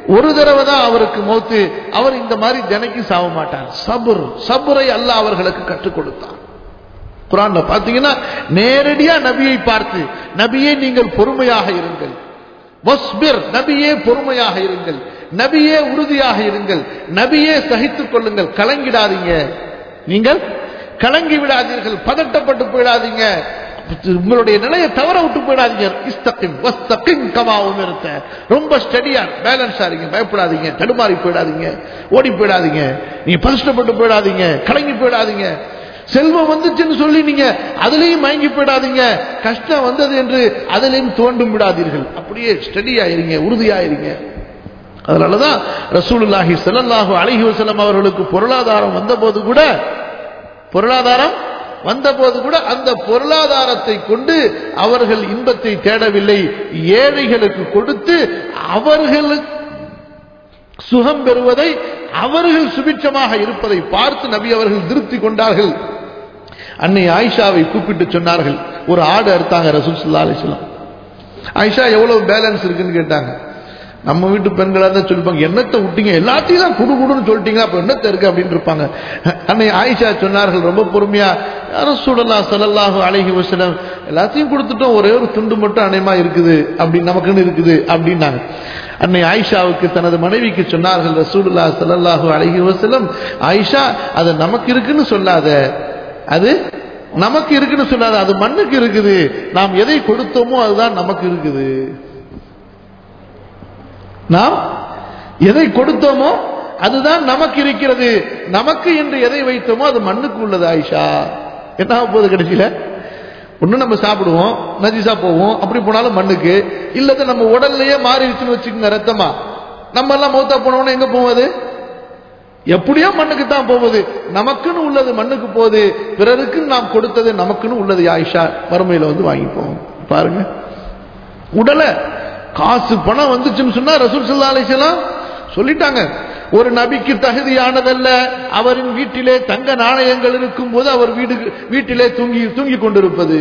ஒரு தடவை தான் அவருக்கு மௌத்து அவர் இந்த மாதிரி தினைக்கு சாவ மாட்டார் சபுர் சபுரை அல்லாஹ் அவர்களுக்கு கற்றுக் கொடுத்தார் குரான்ல பாத்தீங்கன்னா நேரடியா நபியை பார்த்து நபியே நீங்கள் பொறுமையாக இருங்கள் வஸ்பிர் நபியே பொறுமையாக இருங்கள் நபியே உறுதியாக இருங்கள் நபியே சகித்துக் கொள்ளுங்கள் கலங்கிடாதீங்க நீங்கள் கலங்கி விடாதீர்கள் பதட்டப்பட்டு போயிடாதீங்க உங்களுடைய நிலையை தவற விட்டு போயிடாதீங்க இஸ்தகிம் வஸ்தகிம் கமா உமிர்த்த ரொம்ப ஸ்டடியா பேலன்ஸா இருங்க பயப்படாதீங்க தடுமாறி போயிடாதீங்க ஓடி போயிடாதீங்க நீங்க பதஷ்டப்பட்டு போயிடாதீங்க கலங்கி போயிடாதீங்க செல்வம் வந்துச்சுன்னு சொல்லி நீங்க அதுலயும் மயங்கி போயிடாதீங்க கஷ்டம் வந்தது என்று அதிலையும் தோண்டும் விடாதீர்கள் அப்படியே ஸ்டடியா இருங்க உறுதியா இருங்க அதனாலதான் ரசூலுல்லாஹி ஸல்லல்லாஹு அலைஹி வஸல்லம் அவர்களுக்கு பொருளாதாரம் வந்தபோது கூட பொருளாதாரம் வந்தபோது கூட அந்த பொருளாதாரத்தை கொண்டு அவர்கள் இன்பத்தை தேடவில்லை ஏழைகளுக்கு கொடுத்து அவர்கள் சுகம் பெறுவதை அவர்கள் சுபிட்சமாக இருப்பதை பார்த்து நபி அவர்கள் திருப்தி கொண்டார்கள் அன்னை ஆயிஷாவை கூப்பிட்டு சொன்னார்கள் ஒரு ஆடு அறுத்தாங்க ரசூல் சுல்லா அலிஸ்லாம் ஆயிஷா எவ்வளவு பேலன்ஸ் இருக்குன்னு கேட்டாங்க நம்ம வீட்டு பெண்களா தான் சொல்லிப்பாங்க என்னத்தை விட்டீங்க எல்லாத்தையும் தான் குடு குடுன்னு சொல்லிட்டீங்க அப்ப என்னத்தை இருக்கு அப்படின்னு இருப்பாங்க அன்னை ஆயிஷா சொன்னார்கள் ரொம்ப பொறுமையா யாரும் சூழலா சல்லல்லாஹு அலைஹி வஸல்லம் எல்லாத்தையும் கொடுத்துட்டோம் ஒரே ஒரு துண்டு மட்டும் அணையமா இருக்குது அப்படி நமக்குன்னு இருக்குது அப்படின்னாங்க அன்னை ஆயிஷாவுக்கு தனது மனைவிக்கு சொன்னார்கள் ரசூலுல்லா ஸல்லல்லாஹு அலைஹி வஸல்லம் ஆயிஷா அது நமக்கு இருக்குன்னு சொல்லாத அது நமக்கு இருக்குன்னு சொல்லாத அது மண்ணுக்கு இருக்குது நாம் எதை கொடுத்தோமோ அதுதான் நமக்கு இருக்குது நாம் எதை கொடுத்தோமோ அதுதான் நமக்கு இருக்கிறது நமக்கு என்று எதை வைத்தோமோ அது மண்ணுக்கு உள்ளது ஆயிஷா என்ன ஆக போகுது கடைசியில ஒண்ணு நம்ம சாப்பிடுவோம் நஜிசா போவோம் அப்படி போனாலும் மண்ணுக்கு இல்லது நம்ம உடல்லையே மாறிடுச்சுன்னு வச்சுக்கோங்க ரத்தமா நம்ம எல்லாம் மௌத்தா போனோம்னா எங்க போவது எப்படியோ மண்ணுக்கு தான் போகுது நமக்குன்னு உள்ளது மண்ணுக்கு போகுது பிறருக்கு நாம் கொடுத்தது நமக்குன்னு உள்ளது ஆயிஷா வறுமையில வந்து வாங்கிப்போம் பாருங்க உடலை காசு பணம் வந்துச்சுன்னு சொன்னா ரசூல் சல்லா அலிசலாம் சொல்லிட்டாங்க ஒரு நபிக்கு தகுதியானதல்ல அவரின் வீட்டிலே தங்க நாணயங்கள் இருக்கும் போது அவர் வீடு வீட்டிலே தூங்கி தூங்கி கொண்டிருப்பது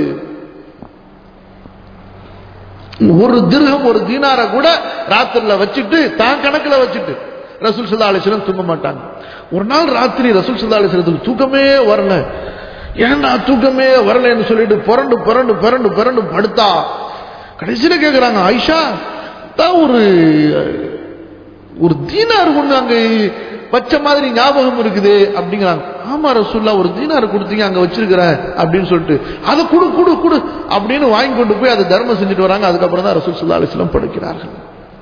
ஒரு திருகம் ஒரு தீனார கூட ராத்திரில வச்சுட்டு தான் கணக்குல வச்சுட்டு ரசூல் சல்லா அலிஸ்லம் தூங்க மாட்டாங்க ஒரு நாள் ராத்திரி ரசூல் சல்லா அலிஸ்லத்துக்கு தூக்கமே வரல ஏன்னா தூக்கமே வரலன்னு சொல்லிட்டு புரண்டு புரண்டு புரண்டு புரண்டு படுத்தா கடைசியில கேக்குறாங்க ஆயிஷா தான் ஒரு ஒரு தீனார் ஒண்ணு அங்க வச்ச மாதிரி ஞாபகம் இருக்குது அப்படிங்கிறாங்க ஆமா ரசூல்லா ஒரு தீனார் கொடுத்தீங்க அங்க வச்சிருக்கிறேன் அப்படின்னு சொல்லிட்டு அதை குடு குடு குடு அப்படின்னு வாங்கி கொண்டு போய் அதை தர்மம் செஞ்சுட்டு வராங்க அதுக்கப்புறம் தான் ரசூல் சுல்லா அலிஸ்லாம் படுக்கிறார்கள்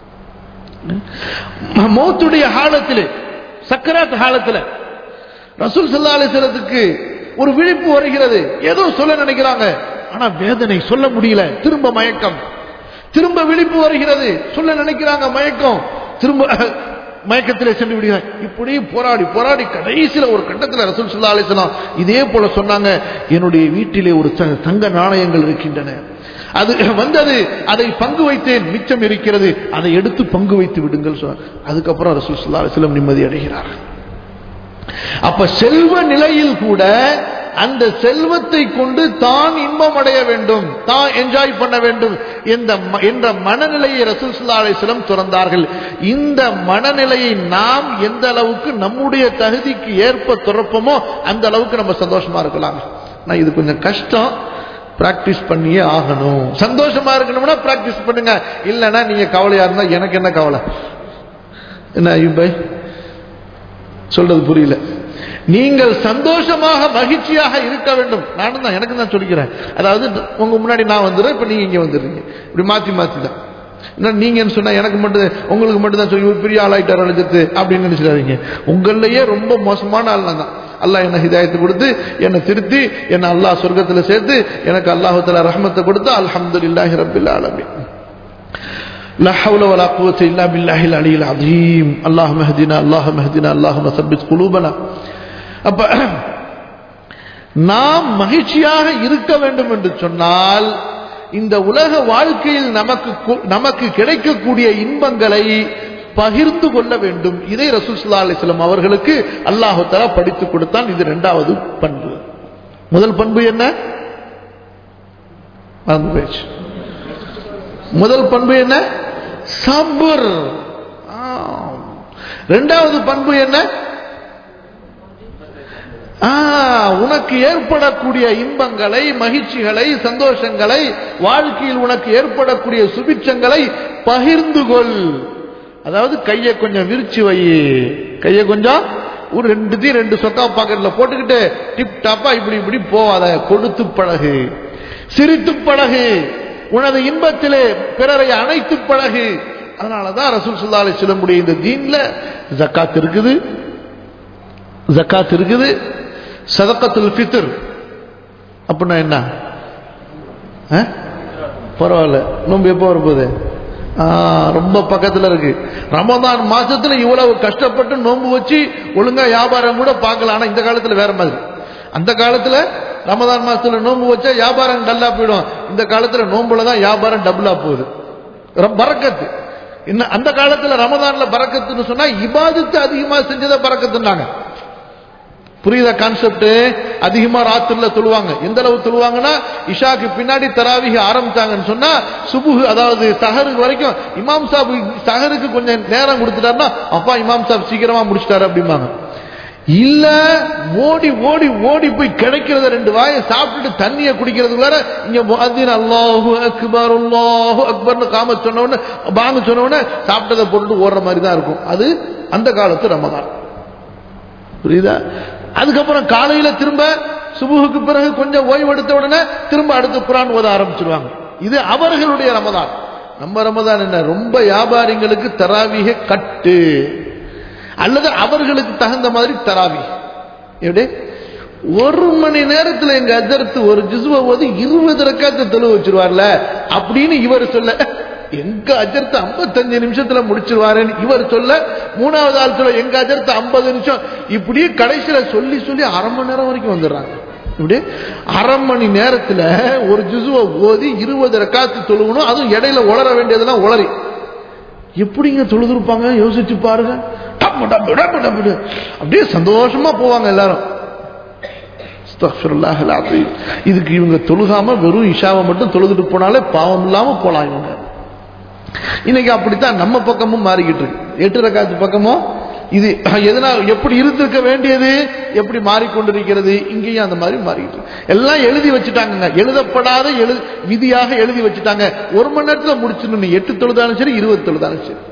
மௌத்துடைய ஹாலத்திலே சக்கராத் ஹாலத்தில் ரசூல் சல்லா அலிஸ்லத்துக்கு ஒரு விழிப்பு வருகிறது ஏதோ சொல்ல நினைக்கிறாங்க ஆனா வேதனை சொல்ல முடியல திரும்ப மயக்கம் திரும்ப விழிப்பு வருகிறது சொல்ல நினைக்கிறாங்க மயக்கம் திரும்ப மயக்கத்திலே சென்று விடுகிறார் இப்படி போராடி போராடி கடைசியில ஒரு கட்டத்தில் ரசூல் சுல்லா அலிஸ்லாம் இதே போல சொன்னாங்க என்னுடைய வீட்டிலே ஒரு தங்க நாணயங்கள் இருக்கின்றன அது வந்தது அதை பங்கு வைத்தேன் மிச்சம் இருக்கிறது அதை எடுத்து பங்கு வைத்து விடுங்கள் சொன்னார் அதுக்கப்புறம் ரசூல் சுல்லா அலிஸ்லாம் நிம்மதி அடைகிறார் அப்ப செல்வ நிலையில் கூட அந்த செல்வத்தை கொண்டு தான் இன்பம் அடைய வேண்டும் தான் என்ஜாய் பண்ண வேண்டும் என்ற என்ற மனநிலையை ரசூல் சுல்லா அலிஸ்லம் துறந்தார்கள் இந்த மனநிலையை நாம் எந்த அளவுக்கு நம்முடைய தகுதிக்கு ஏற்ப துறப்போமோ அந்த அளவுக்கு நம்ம சந்தோஷமா இருக்கலாம் நான் இது கொஞ்சம் கஷ்டம் பிராக்டிஸ் பண்ணியே ஆகணும் சந்தோஷமா இருக்கணும்னா பிராக்டிஸ் பண்ணுங்க இல்லைன்னா நீங்க கவலையா இருந்தா எனக்கு என்ன கவலை என்ன ஐயூப் சொல்றது புரியல நீங்கள் சந்தோஷமாக மகிழ்ச்சியாக இருக்க வேண்டும் நானும் தான் எனக்கு தான் சொல்லிக்கிறேன் அதாவது உங்க முன்னாடி நான் வந்துடுறேன் இப்ப நீங்க இங்க வந்துடுறீங்க இப்படி மாத்தி மாத்தி தான் நீங்கன்னு சொன்னா எனக்கு மட்டும் உங்களுக்கு மட்டும் தான் சொல்லி பெரிய ஆளாயிட்டார் அழைச்சது அப்படின்னு நினைச்சிடாதீங்க உங்களையே ரொம்ப மோசமான ஆள் நான் தான் அல்லாஹ் என்ன ஹிதாயத்தை கொடுத்து என்னை திருத்தி என்னை அல்லாஹ் சொர்க்கத்தில் சேர்த்து எனக்கு அல்லாஹத்துல ரஹமத்தை கொடுத்து அல்ஹம்துலில்லாஹி ரப்பில் ஆலமீன் لا حول ولا قوة إلا بالله العلي العظيم اللهم اهدنا اللهم اهدنا اللهم ثبت قلوبنا அப்ப நாம் மகிழ்ச்சியாக இருக்க வேண்டும் என்று சொன்னால் இந்த உலக வாழ்க்கையில் நமக்கு நமக்கு கிடைக்கக்கூடிய இன்பங்களை பகிர்ந்து கொள்ள வேண்டும் இதை ரசூல்லா அலிஸ்லாம் அவர்களுக்கு அல்லாஹு தலா படித்து கொடுத்தான் இது இரண்டாவது பண்பு முதல் பண்பு என்ன மறந்து போயிடுச்சு முதல் பண்பு என்ன சபுர் ரெண்டாவது பண்பு என்ன ஆ, உனக்கு ஏற்படக்கூடிய இன்பங்களை மகிழ்ச்சிகளை சந்தோஷங்களை வாழ்க்கையில் உனக்கு ஏற்படக்கூடிய சுபிட்சங்களை பகிர்ந்து கொள் அதாவது கையை கொஞ்சம் விரிச்சு வை கையை கொஞ்சம் ஒரு ரெண்டுத்தையும் ரெண்டு சொக்கா பாக்கெட்ல போட்டுக்கிட்டு டிப் டாப்பா இப்படி இப்படி போவாத கொடுத்து பழகு சிரித்து பழகு உனது இன்பத்திலே பிறரை அணைத்து பழகு அதனாலதான் ரசூல் சுல்லா அலிஸ்லமுடைய இந்த தீன்ல ஜக்காத் இருக்குது ஜக்காத் இருக்குது சதக்கத்துல் ஃபித்ர் அப்படின்னா என்ன ஆ? பரவாயில்ல நோம்பு எப்போ வரப்போகுது ஆ, ரொம்ப பக்கத்துல இருக்கு ரமதான் மாசத்துல இவ்வளவு கஷ்டப்பட்டு நோன்பு வச்சு ஒழுங்கா வியாபாரம் கூட பார்க்கலாம் ஆனா இந்த காலத்துல வேற மாதிரி அந்த காலத்துல ரமதான் மாசத்துல நோன்பு வச்சா வியாபாரம் டல்லா போயிடும் இந்த காலத்துல நோன்புல தான் வியாபாரம் டபுளா போகுது ர- பரக்கத்து இன்னும் அந்த காலத்துல ரமதான்ல பரக்கத்துன்னு சொன்னா இபாதத்து அதிகமா செஞ்சதை பரக்கத்துனாங்க புரியுதா கான்செப்ட் அதிகமா ராத்திரில தொழுவாங்க எந்த அளவு தொழுவாங்கன்னா இஷாக்கு பின்னாடி தராவிக ஆரம்பிச்சாங்கன்னு சொன்னா சுபுகு அதாவது சஹருக்கு வரைக்கும் இமாம் சாப் சஹருக்கு கொஞ்சம் நேரம் கொடுத்துட்டாருன்னா அப்பா இமாம் சாப் சீக்கிரமா முடிச்சிட்டாரு அப்படிம்பாங்க இல்ல ஓடி ஓடி ஓடி போய் கிடைக்கிறத ரெண்டு வாயை சாப்பிட்டுட்டு தண்ணியை குடிக்கிறதுக்குள்ளார இங்க முஅத்தின் அல்லாஹு அக்பர் அல்லாஹு அக்பர்னு காம சொன்ன உடனே பாங்க சொன்ன உடனே சாப்பிட்டதை போட்டுட்டு ஓடுற மாதிரி தான் இருக்கும் அது அந்த காலத்து ரமதான் புரியுதா அதுக்கப்புறம் காலையில திரும்ப சுபுகுக்கு பிறகு கொஞ்சம் ஓய்வெடுத்த உடனே திரும்ப அடுத்து குரான் ஓத ஆரம்பிச்சிருவாங்க இது அவர்களுடைய ரமதான் நம்ம ரமதான் என்ன ரொம்ப வியாபாரிங்களுக்கு தராவிக கட்டு அல்லது அவர்களுக்கு தகுந்த மாதிரி தராவி எப்படி ஒரு மணி நேரத்துல எங்க அஜர்த்து ஒரு ஜிசுவை ஓதி இருபது ரக்காத்து தெளிவு வச்சிருவார்ல அப்படின்னு இவர் சொல்ல எங்க அஜர்த்து 55 நிமிஷத்துல முடிச்சிருவாருன்னு இவர் சொல்ல மூணாவது ஆள் சொல்ல எங்க அஜர்த்து 50 நிமிஷம் இப்படி கடைசியில சொல்லி சொல்லி அரை மணி நேரம் வரைக்கும் வந்துடுறாங்க இப்படி அரை மணி நேரத்துல ஒரு ஜிசுவை ஓதி இருபது ரக்காத்து தொழுகணும் அதுவும் இடையில உளர வேண்டியதெல்லாம் உளறி எப்படிங்க தொழுதுருப்பாங்க யோசிச்சு பாருங்க டப்பு டப்பு டப்பு டப்பு அப்படியே சந்தோஷமா போவாங்க எல்லாரும் அஸ்தக்ஃபிருல்லாஹ் அல்-அஸீம். இதுக்கு இவங்க தொழுகாம வெறும் இஷாவை மட்டும் தொழுதுட்டு போனாலே பாவம் இல்லாம போலாம் இவங்க இன்னைக்கு அப்படித்தான் நம்ம பக்கமும் மாறிக்கிட்டு இருக்கு எட்டு ரக்காத்து பக்கமும் இது எதனால் எப்படி இருந்திருக்க வேண்டியது எப்படி மாறிக்கொண்டிருக்கிறது இங்கேயும் அந்த மாதிரி மாறிக்கிட்டு இருக்கு. எல்லாம் எழுதி வச்சுட்டாங்கங்க எழுதப்படாத எழு விதியாக எழுதி வச்சுட்டாங்க ஒரு மணி நேரத்துல முடிச்சிடணும் நீ எட்டு தொழுதாலும் சரி இருபது தொழுதாலும் சரி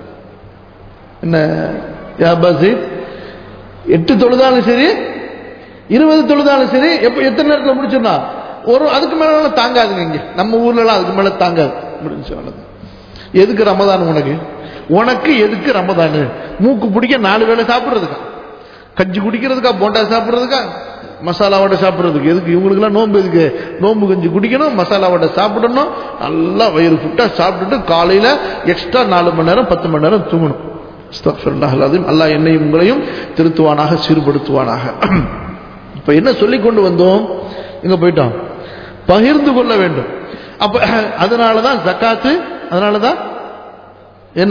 என்ன யா பசீர் எட்டு தொழுதாலும் சரி இருபது தொழுதாலும் சரி எப்ப எத்தனை நேரத்துல முடிச்சிடணும் ஒரு அதுக்கு மேல தாங்காதுங்க இங்க நம்ம ஊர்ல எல்லாம் அதுக்கு மேல தாங்காது முடிஞ்சு அவ்வளவுதான். எதுக்கு ரமதான் உனக்கு உனக்கு எதுக்கு ரமதான் மூக்கு பிடிக்க நாலு வேளை சாப்பிடுறதுக்கா கஞ்சி குடிக்கிறதுக்கா போண்டா சாப்பிடுறதுக்கா மசாலா வடை சாப்பிடுறதுக்கு எதுக்கு இவங்களுக்குலாம் நோன்பு எதுக்கு நோன்பு கஞ்சி குடிக்கணும் மசாலா வடை சாப்பிடணும் நல்லா வயிறு ஃபுட்டா சாப்பிட்டுட்டு காலையில எக்ஸ்ட்ரா நாலு மணி நேரம் பத்து மணி நேரம் தூங்கணும் அஸ்தக்ஃபிருல்லாஹ் அல்-அஸீம். அல்லாஹ் என்னையும் உங்களையும் திருத்துவானாக சீர்படுத்துவானாக இப்ப என்ன சொல்லி கொண்டு வந்தோம் எங்க போயிட்டோம் பகிர்ந்து கொள்ள வேண்டும் அப்ப அதனாலதான் ஜக்காத்து அதனாலதான் என்ன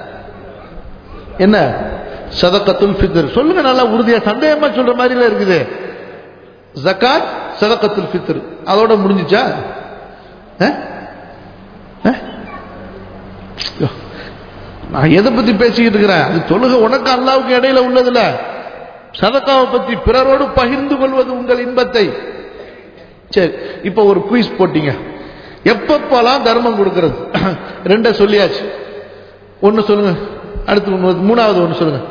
என்ன சதக்கத்துல் ஃபித்ர் சொல்லுங்க நல்லா உறுதியா சந்தேகமா சொல்ற மாதிரி இருக்குது ஜக்காத் சதக்கத்துல் ஃபித்ர் அதோட முடிஞ்சுச்சா அஹ்? அஹ்? யோ. நான் எதை பத்தி பேசிக்கிட்டு இருக்கிறேன் அது தொழுக உனக்கு அல்லாவுக்கு இடையில உள்ளதுல சதக்காவை பத்தி பிறரோடு பகிர்ந்து கொள்வது உங்கள் இன்பத்தை சரி இப்ப ஒரு குயிஸ் போட்டீங்க எப்பப்பெல்லாம் தர்மம் கொடுக்கிறது ரெண்ட சொல்லியாச்சு ஒன்னு சொல்லுங்க அடுத்து ஒண்ணு மூணாவது ஒன்னு சொல்லுங்க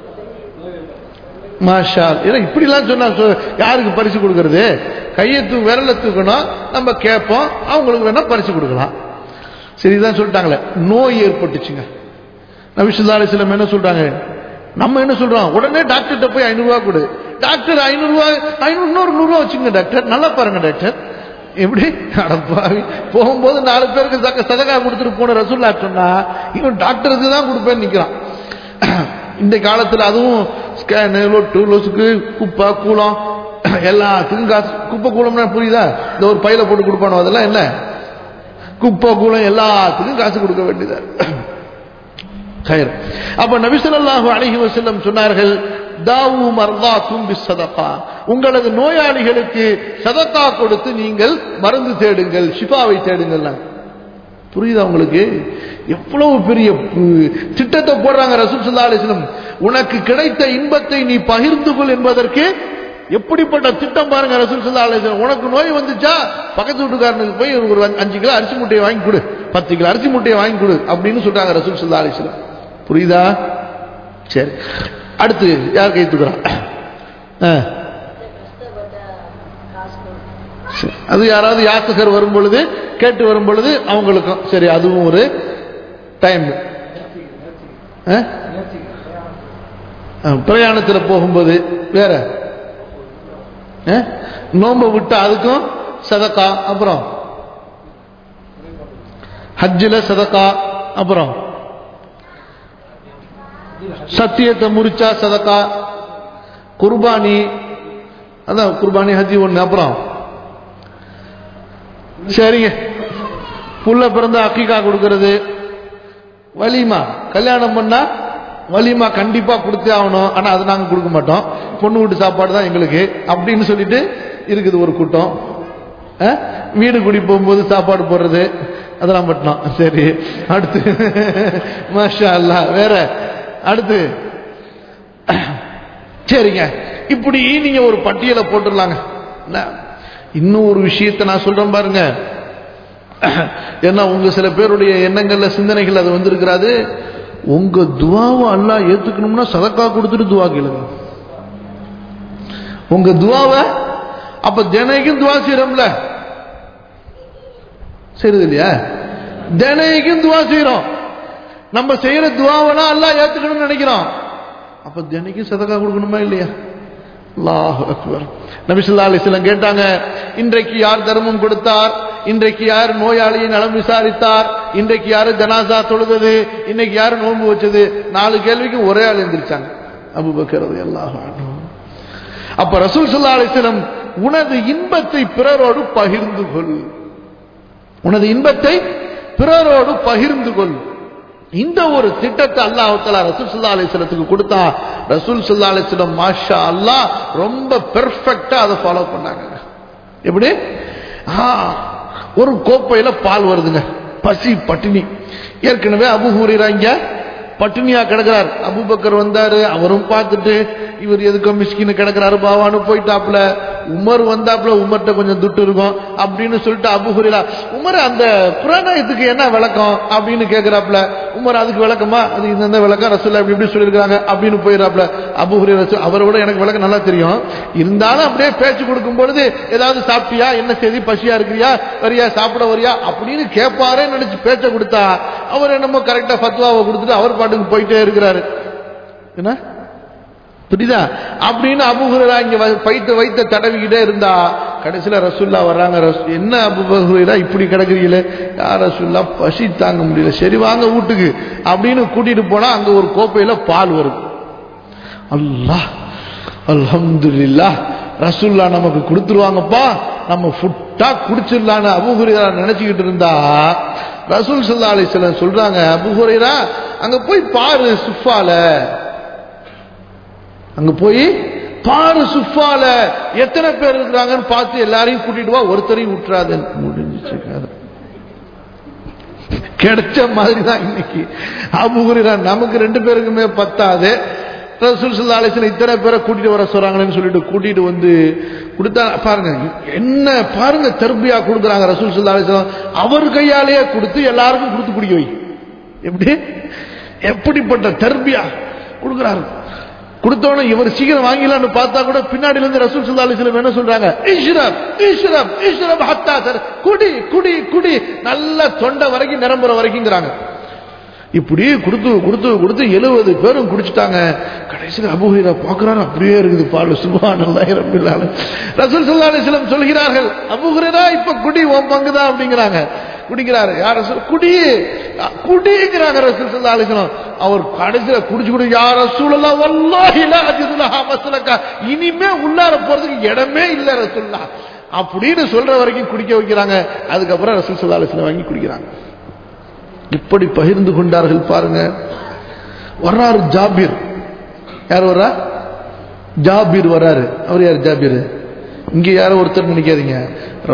மாஷா ஏன்னா இப்படிலாம் சொன்னா சொ- யாருக்கு பரிசு கொடுக்கறது கையை தூ விரல தூக்கணும் நம்ம கேட்போம் அவங்களுக்கு வேணா பரிசு கொடுக்கலாம் சரிதான் சொல்லிட்டாங்களே நோய் ஏற்பட்டுச்சுங்க நபிசுல்லா அலிஸ்லம் என்ன சொல்றாங்க நம்ம என்ன சொல்றோம் உடனே டாக்டர்கிட்ட போய் ஐநூறு ரூபா கொடு டாக்டர் ஐநூறு ரூபா ஐநூறு இன்னொரு நூறு ரூபா வச்சுங்க டாக்டர் நல்லா பாருங்க டாக்டர் எப்படி அடப்பாவி போகும்போது நாலு பேருக்கு சக்க சதகா கொடுத்துட்டு போன ரசூல்லா சொன்னா இவன் டாக்டருக்கு தான் கொடுப்பேன்னு நிக்கிறான் இந்த காலத்துல அதுவும் ஸ்கேனு லொட்டு லொசுக்கு குப்பை கூலம் எல்லாத்துக்கும் காசு குப்பை கூலம்னா புரியுதா இந்த ஒரு பையில போட்டு கொடுப்பானோ அதெல்லாம் என்ன குப்பை கூலம் எல்லாத்துக்கும் காசு கொடுக்க வேண்டியதா இருக்கு. கயிறு அப்ப நபி ஸல்லல்லாஹு அலைஹி வஸல்லம் சொன்னார்கள் தாவு மர்தாக்கும் பிஸ்ஸதகா உங்களது நோயாளிகளுக்கு சதகா கொடுத்து நீங்கள் மருந்து தேடுங்கள் ஷிஃபாவை தேடுங்கள் புரியுதா உங்களுக்கு எவ்வளவு பெரிய உம், திட்டத்தை போடுறாங்க ரசூல் ஸல்லல்லாஹு அலைஹி வஸல்லம் உனக்கு கிடைத்த இன்பத்தை நீ பகிர்ந்து கொள் என்பதற்கு எப்படிப்பட்ட திட்டம் பாருங்க ரசூல் ஸல்லல்லாஹு அலைஹி வஸல்லம் உனக்கு நோய் வந்துச்சா பக்கத்து வீட்டுக்காரனுக்கு போய் ஒரு அஞ்சு- அஞ்சு கிலோ அரிசி மூட்டையை வாங்கி கொடு பத்து கிலோ அரிசி மூட்டையை வாங்கி கொடு அப்படின்னு சொல்றாங்க ரசூல் ஸல்லல்லாஹு அலைஹி வஸல்லம் புரியுதா சரி அடுத்து யார் கை தூக்குறான் ஆ. சரி. அது யாராவது யாத்திகர் வரும் பொழுது கேட்டு வரும் பொழுது அவங்களுக்கும் சரி அதுவும் ஒரு டைம் பிரயாணத்தில் போகும்போது வேற ஆ? நோன்பை விட்டு அதுக்கும் சதக்கா அப்புறம் ஹஜ்ஜில் சதக்கா அப்புறம் சத்தியத்தை முறிச்சா சதக்கா குர்பானி அதான் குர்பானி ஹஜ்ஜி ஒண்ணு அப்புறம் சரிங்க புள்ள பிறந்த அக்கிகா கொடுக்கறது வலிமா கல்யாணம் பண்ணா வலிமா கண்டிப்பா கொடுத்தே ஆகணும் ஆனா அது நாங்க கொடுக்க மாட்டோம் பொண்ணு வீட்டு சாப்பாடு தான் எங்களுக்கு அப்படின்னு சொல்லிட்டு இருக்குது ஒரு கூட்டம் அஹ், வீடு குடி போகும்போது சாப்பாடு போடுறது அதெல்லாம் மட்டும் சரி அடுத்து மாஷா அல்லாஹ் வேற அடுத்து சரிங்க இப்படி நீங்க ஒரு பட்டியலை போட்டுடலாங்க என்ன? இன்னும் ஒரு விஷயத்தை நான் சொல்றேன் பாருங்க ஏன்னா உங்க சில பேருடைய எண்ணங்கள்ல சிந்தனைகள் அது வந்திருக்கிறாது உங்க துவாவை அல்லாஹ் ஏத்துக்கணும்னா சதக்கா கொடுத்துட்டு துவா கேளுங்க உங்க துவாவை அப்ப தினைக்கும் துவா செய்யறோம்ல செய்யுது இல்லையா தினைக்கும் துவா செய்யறோம் நம்ம செய்யற துவாவனா அல்லாஹ் ஏத்துக்கணும்னு நினைக்கிறோம் அப்ப தினைக்கும் சதக்கா கொடுக்கணுமா இல்லையா அல்லாஹ் அக்பர் நபி ஸல்லல்லாஹு அலைஹி வஸல்லம் கேட்டாங்க இன்றைக்கு யார் தர்மம் கொடுத்தார் இன்றைக்கு யார் நோயாளியை நலம் விசாரித்தார் இன்றைக்கு யார் ஜனாசா தொழுதது இன்னைக்கு யார் நோன்பு வச்சது நாலு கேள்விக்கு ஒரே ஆள் எந்திரிச்சாங்க அபூபக்கர் ரலியல்லாஹு அன்ஹு அப்ப ரசூல் ஸல்லல்லாஹு அலைஹி வஸல்லம் உனது இன்பத்தை பிறரோடு பகிர்ந்து கொள் உனது இன்பத்தை பிறரோடு பகிர்ந்து கொள் இந்த ஒரு திட்டத்தை அல்லாஹ் தஆலா ரசூல் ஸல்லல்லாஹு அலைஹி வஸல்லத்துக்கு கொடுத்தா ரசூல் ஸல்லல்லாஹு அலைஹி வஸல்லம் மாஷா அல்லாஹ் ரொம்ப பெர்ஃபெக்ட்டா அதை ஃபாலோ பண்ணாங்க எப்படி ஆ, ஒரு கோப்பையில பால் வருதுங்க பசி பட்டினி ஏற்கனவே அபு ஹுரைரா இங்க பட்டினியா கிடக்கிறார் அபூபக்கர் வந்தாரு அவரும் பார்த்துட்டு இவர் எதுக்கோ மிஸ்கின்னு கிடக்கிறாரு பாவான்னு போயிட்டாப்ல உமர் வந்தாப்ல உமர்ட்ட கொஞ்சம் துட்டு இருக்கும் அப்படின்னு சொல்லிட்டு அபு ஹுரைரா உமர் அந்த புராணத்துக்கு என்ன விளக்கம் அப்படின்னு கேக்குறாப்ல உமர் அதுக்கு விளக்கமா அது இந்த இந்த விளக்கம் ரசூல்லா இப்படி இப்படி சொல்லியிருக்காங்க அப்படின்னு போயிடறாப்ல அபு ஹுரைரா சொல்- அவரை விட எனக்கு விளக்கம் நல்லா தெரியும் இருந்தாலும் அப்படியே பேச்சு கொடுக்கும் பொழுது ஏதாவது சாப்பிட்டியா என்ன செய்தி பசியா இருக்கிறியா வரியா சாப்பிட வரியா அப்படின்னு கேட்பாரே நினைச்சு பேச்ச கொடுத்தா அவர் என்னமோ கரெக்டா ஃபத்வாவை கொடுத்துட்டு அவர் பாட்டுக்கு போயிட்டே இருக்கிறாரு என்ன புரியுதா அப்படின்னு அபுஹுரா இங்க வ- பைத்த வைத்த தடவிக்கிட்டே இருந்தா கடைசியில ரசூல்லா வர்றாங்க ரசூ- என்ன அபுஹுரா இப்படி கிடக்குறீங்களே யார் ரசூல்லா பசி தாங்க முடியல சரி வாங்க வீட்டுக்கு அப்படின்னு கூட்டிட்டு போனா அங்க ஒரு கோப்பையில பால் வரும் அல்லாஹ் அல்ஹம்துலில்லாஹ் ரசூல்லா நமக்கு கொடுத்துருவாங்கப்பா நம்ம ஃபுட்டா குடிச்சிடலான்னு அபுஹுரா நினைச்சுக்கிட்டு இருந்தா ரசூல் சல்லா அலிஸ்லாம் சொல்றாங்க அபுஹுரா அங்க போய் பாரு சுஃபால அங்க போய் பாரு சுஃபால எத்தனை பேர் இருக்கிறாங்கன்னு பார்த்து எல்லாரையும் கூட்டிட்டு வா ஒருத்தரையும் விட்டுறாது முடிஞ்சிச்சு கதை. கிடைச்ச மாதிரி தான் இன்னைக்கு அபுகுரிரா நமக்கு ரெண்டு பேருக்குமே பத்தாது ரசூல் ஸல்லல்லாஹு அலைஹி வஸல்லம் இத்தனை பேரை கூட்டிட்டு வர சொல்றாங்களேன்னு சொல்லிட்டு கூட்டிட்டு வந்து கொடுத்தா பாருங்க என்ன பாருங்க தர்பியா கொடுக்குறாங்க ரசூல் ஸல்லல்லாஹு அலைஹி வஸல்லம் அவர் கையாலேயே கொடுத்து எல்லாருக்கும் கொடுத்து குடிக்க வை எப்படி எப்படிப்பட்ட தர்பியா கொடுக்குறாரு கொடுத்தோன்னு இவர் சீக்கிரம் வாங்கிடலாம்னு பார்த்தா கூட பின்னாடில இருந்து ரசூல் ஸல்லல்லாஹு அலைஹி வஸல்லம் என்ன சொல்றாங்க இஷ்ரப் இஷ்ரப் இஷ்ரப் ஹத்தா தர் குடி குடி குடி நல்ல தொண்டை வரைக்கும் நிரம்புற வரைக்கும்ங்கறாங்க இப்படி கொடுத்து கொடுத்து கொடுத்து எழுபது பேரும் குடிச்சிட்டாங்க கடைசியில் அபுஹீரா பார்க்கறாரு அப்படியே இருக்குது பால் சுபானல்லாஹி ரப்பில் ஆலமீன் ரசூல் ஸல்லல்லாஹு அலைஹி வஸல்லம் சொல்கிறார்கள் அபுஹுரைரா இப்ப குடி உன் பங்குதான் அப்படிங்கிறாங்க குடிக்கிறாரு யார் ரசூல் குடி குடிங்கிறாங்க ரசூல் ஸல்லல்லாஹு அலைஹி வஸல்லம் அவர் கடைசியில குடிச்சு குடி யார் ரசூலல்லாஹ் வல்லாஹி லா அஜிதுலஹா மஸ்லகா இனிமே உள்ளார போறதுக்கு இடமே இல்ல ரசூலுல்லாஹ் அப்படின்னு சொல்ற வரைக்கும் குடிக்க வைக்கிறாங்க அதுக்கப்புறம் ரசூல் ஸல்லல்லாஹு அலைஹி வஸல்லம் வாங்கி குடிக்கிறாங்க இப்படி பகிர்ந்து கொண்டார்கள் பாருங்க வர்றாரு ஜாபீர் யார் வர்றா ஜாபீர் வர்றாரு அவர் யார் ஜாபீர் இங்க யாரும் ஒருத்தர் நினைக்காதீங்க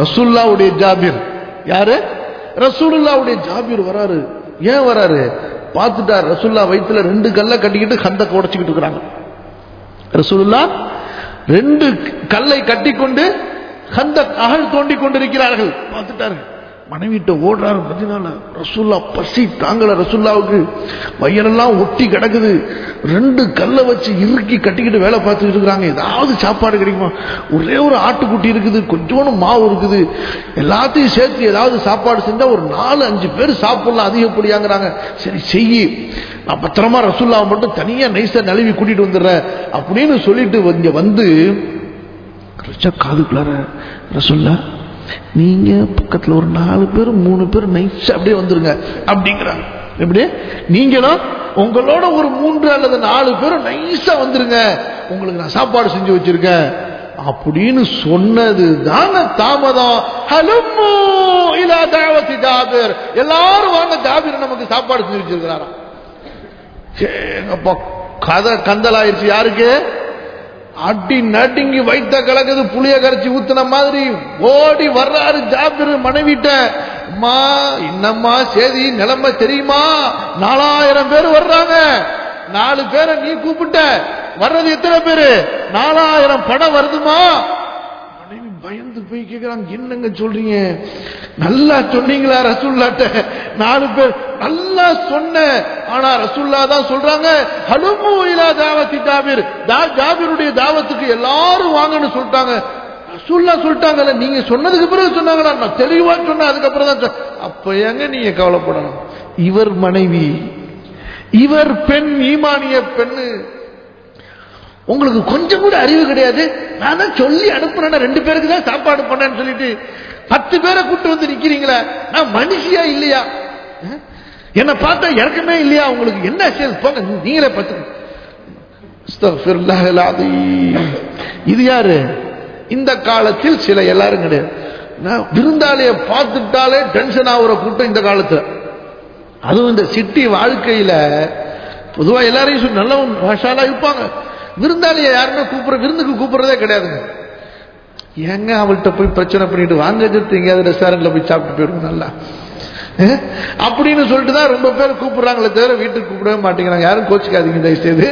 ரசூல்லாவுடைய ஜாபீர் யாரு ரசூலுல்லாவுடைய ஜாபீர் வராரு ஏன் வராரு பார்த்துட்டார் ரசுல்லா வயித்துல ரெண்டு கல்லை கட்டிக்கிட்டு கந்தக்க உடைச்சிக்கிட்டு இருக்கிறாங்க ரசூலுல்லா ரெண்டு கல்லை கட்டிக்கொண்டு கந்த அகழ் தோண்டி கொண்டிருக்கிறார்கள் பார்த்துட்டார்கள் மனைவிட்ட ஓடுறாரு மதினால ரசூல்லா பசி தாங்கல ரசூல்லாவுக்கு வயிறெல்லாம் ஒட்டி கிடக்குது ரெண்டு கல்லை வச்சு இறுக்கி கட்டிக்கிட்டு வேலை பார்த்துக்கிட்டு இருக்கிறாங்க ஏதாவது சாப்பாடு கிடைக்குமா ஒரே ஒரு ஆட்டுக்குட்டி இருக்குது கொஞ்சோண்டு மாவு இருக்குது எல்லாத்தையும் சேர்த்து ஏதாவது சாப்பாடு செஞ்சா ஒரு நாலு அஞ்சு பேர் சாப்பிடலாம் அதிகப்படியாங்கிறாங்க சரி செய்யி நான் பத்திரமா ரசூல்லாவை மட்டும் தனியா நைஸா நழுவி கூட்டிட்டு வந்துடுறேன் அப்படின்னு சொல்லிட்டு இங்க வந்து காதுக்குள்ளார ரசூல்லா நீங்க பக்கத்துல ஒரு நாலு பேர் மூணு பேர் நைஸ் அப்படியே வந்துருங்க அப்படிங்கிறாங்க எப்படி நீங்களும் உங்களோட ஒரு மூன்று அல்லது நாலு பேரும் நைஸா வந்துருங்க உங்களுக்கு நான் சாப்பாடு செஞ்சு வச்சிருக்கேன் அப்படின்னு சொன்னது தாங்க தாமதம் ஹலும்மு இலா தாவத்தி ஜாபிர் எல்லாரும் வாங்க ஜாபிர் நமக்கு சாப்பாடு செஞ்சு வச்சிருக்கிறாராம் கதை கந்தலாயிருச்சு யாருக்கு அடி நடுங்கி வைத்த கலக்குது புளிய கரைச்சி ஊத்துன மாதிரி ஓடி வர்றாரு ஜாபிர் மனைவிட்ட அம்மா என்னம்மா சேதி நிலைமை தெரியுமா நாலாயிரம் பேர் வர்றாங்க நாலு பேரை நீ கூப்பிட்ட வர்றது எத்தனை பேரு நாலாயிரம் படம் வருதுமா மனைவி பயந்து போய் கேட்கிறாங்க என்னங்க சொல்றீங்க நல்லா சொன்னீங்களா ரசூல்லாட்ட நாலு பேர் நல்லா சொன்ன ஆனா ரசூல்லா தான் சொல்றாங்க ஹலுமு இலா தாவத்தி ஜாபிர் ஜாபிருடைய தாவத்துக்கு எல்லாரும் வாங்கன்னு சொல்லிட்டாங்க ரசூல்லா சொல்லிட்டாங்கல்ல நீங்க சொன்னதுக்கு பிறகு சொன்னாங்களா நான் தெளிவா சொன்னேன் அதுக்கப்புறம் தான் அப்ப எங்க நீங்க கவலைப்படணும் இவர் மனைவி இவர் பெண் ஈமானிய பெண்ணு உங்களுக்கு கொஞ்சம் கூட அறிவு கிடையாது நான் தான் சொல்லி அனுப்புறேன் ரெண்டு பேருக்கு தான் சாப்பாடு பண்ணேன்னு சொல்லிட்டு பத்து பேரை கூட்டு வந்து நிக்கிறீங்களா நான் மனுஷியா இல்லையா என்ன பார்த்தா இறக்கமே இல்லையா உங்களுக்கு என்ன போங்க நீங்களே பத்து இது யாரு இந்த காலத்தில் சில எல்லாரும் கிடையாது விருந்தாளிய பார்த்துட்டாலே டென்ஷன் ஆகுற கூட்டம் இந்த காலத்துல அதுவும் இந்த சிட்டி வாழ்க்கையில பொதுவா எல்லாரையும் நல்லவன் மசாலா இருப்பாங்க விருந்தாளிய யாருமே கூப்பிடுற விருந்துக்கு கூப்பிடுறதே கிடையாதுங்க ஏங்க அவள்கிட்ட போய் பிரச்சனை பண்ணிட்டு வாங்க ஜெத்து எங்கேயாவது ரெஸ்டாரண்ட்ல போய் சாப்பிட்டு போயிடுவோம் நல்லா அப்படின்னு சொல்லிட்டு தான் ரொம்ப பேர் கூப்பிடுறாங்களே தவிர வீட்டுக்கு கூப்பிடவே மாட்டேங்கிறாங்க யாரும் கோச்சிக்காதீங்க தயவு செய்து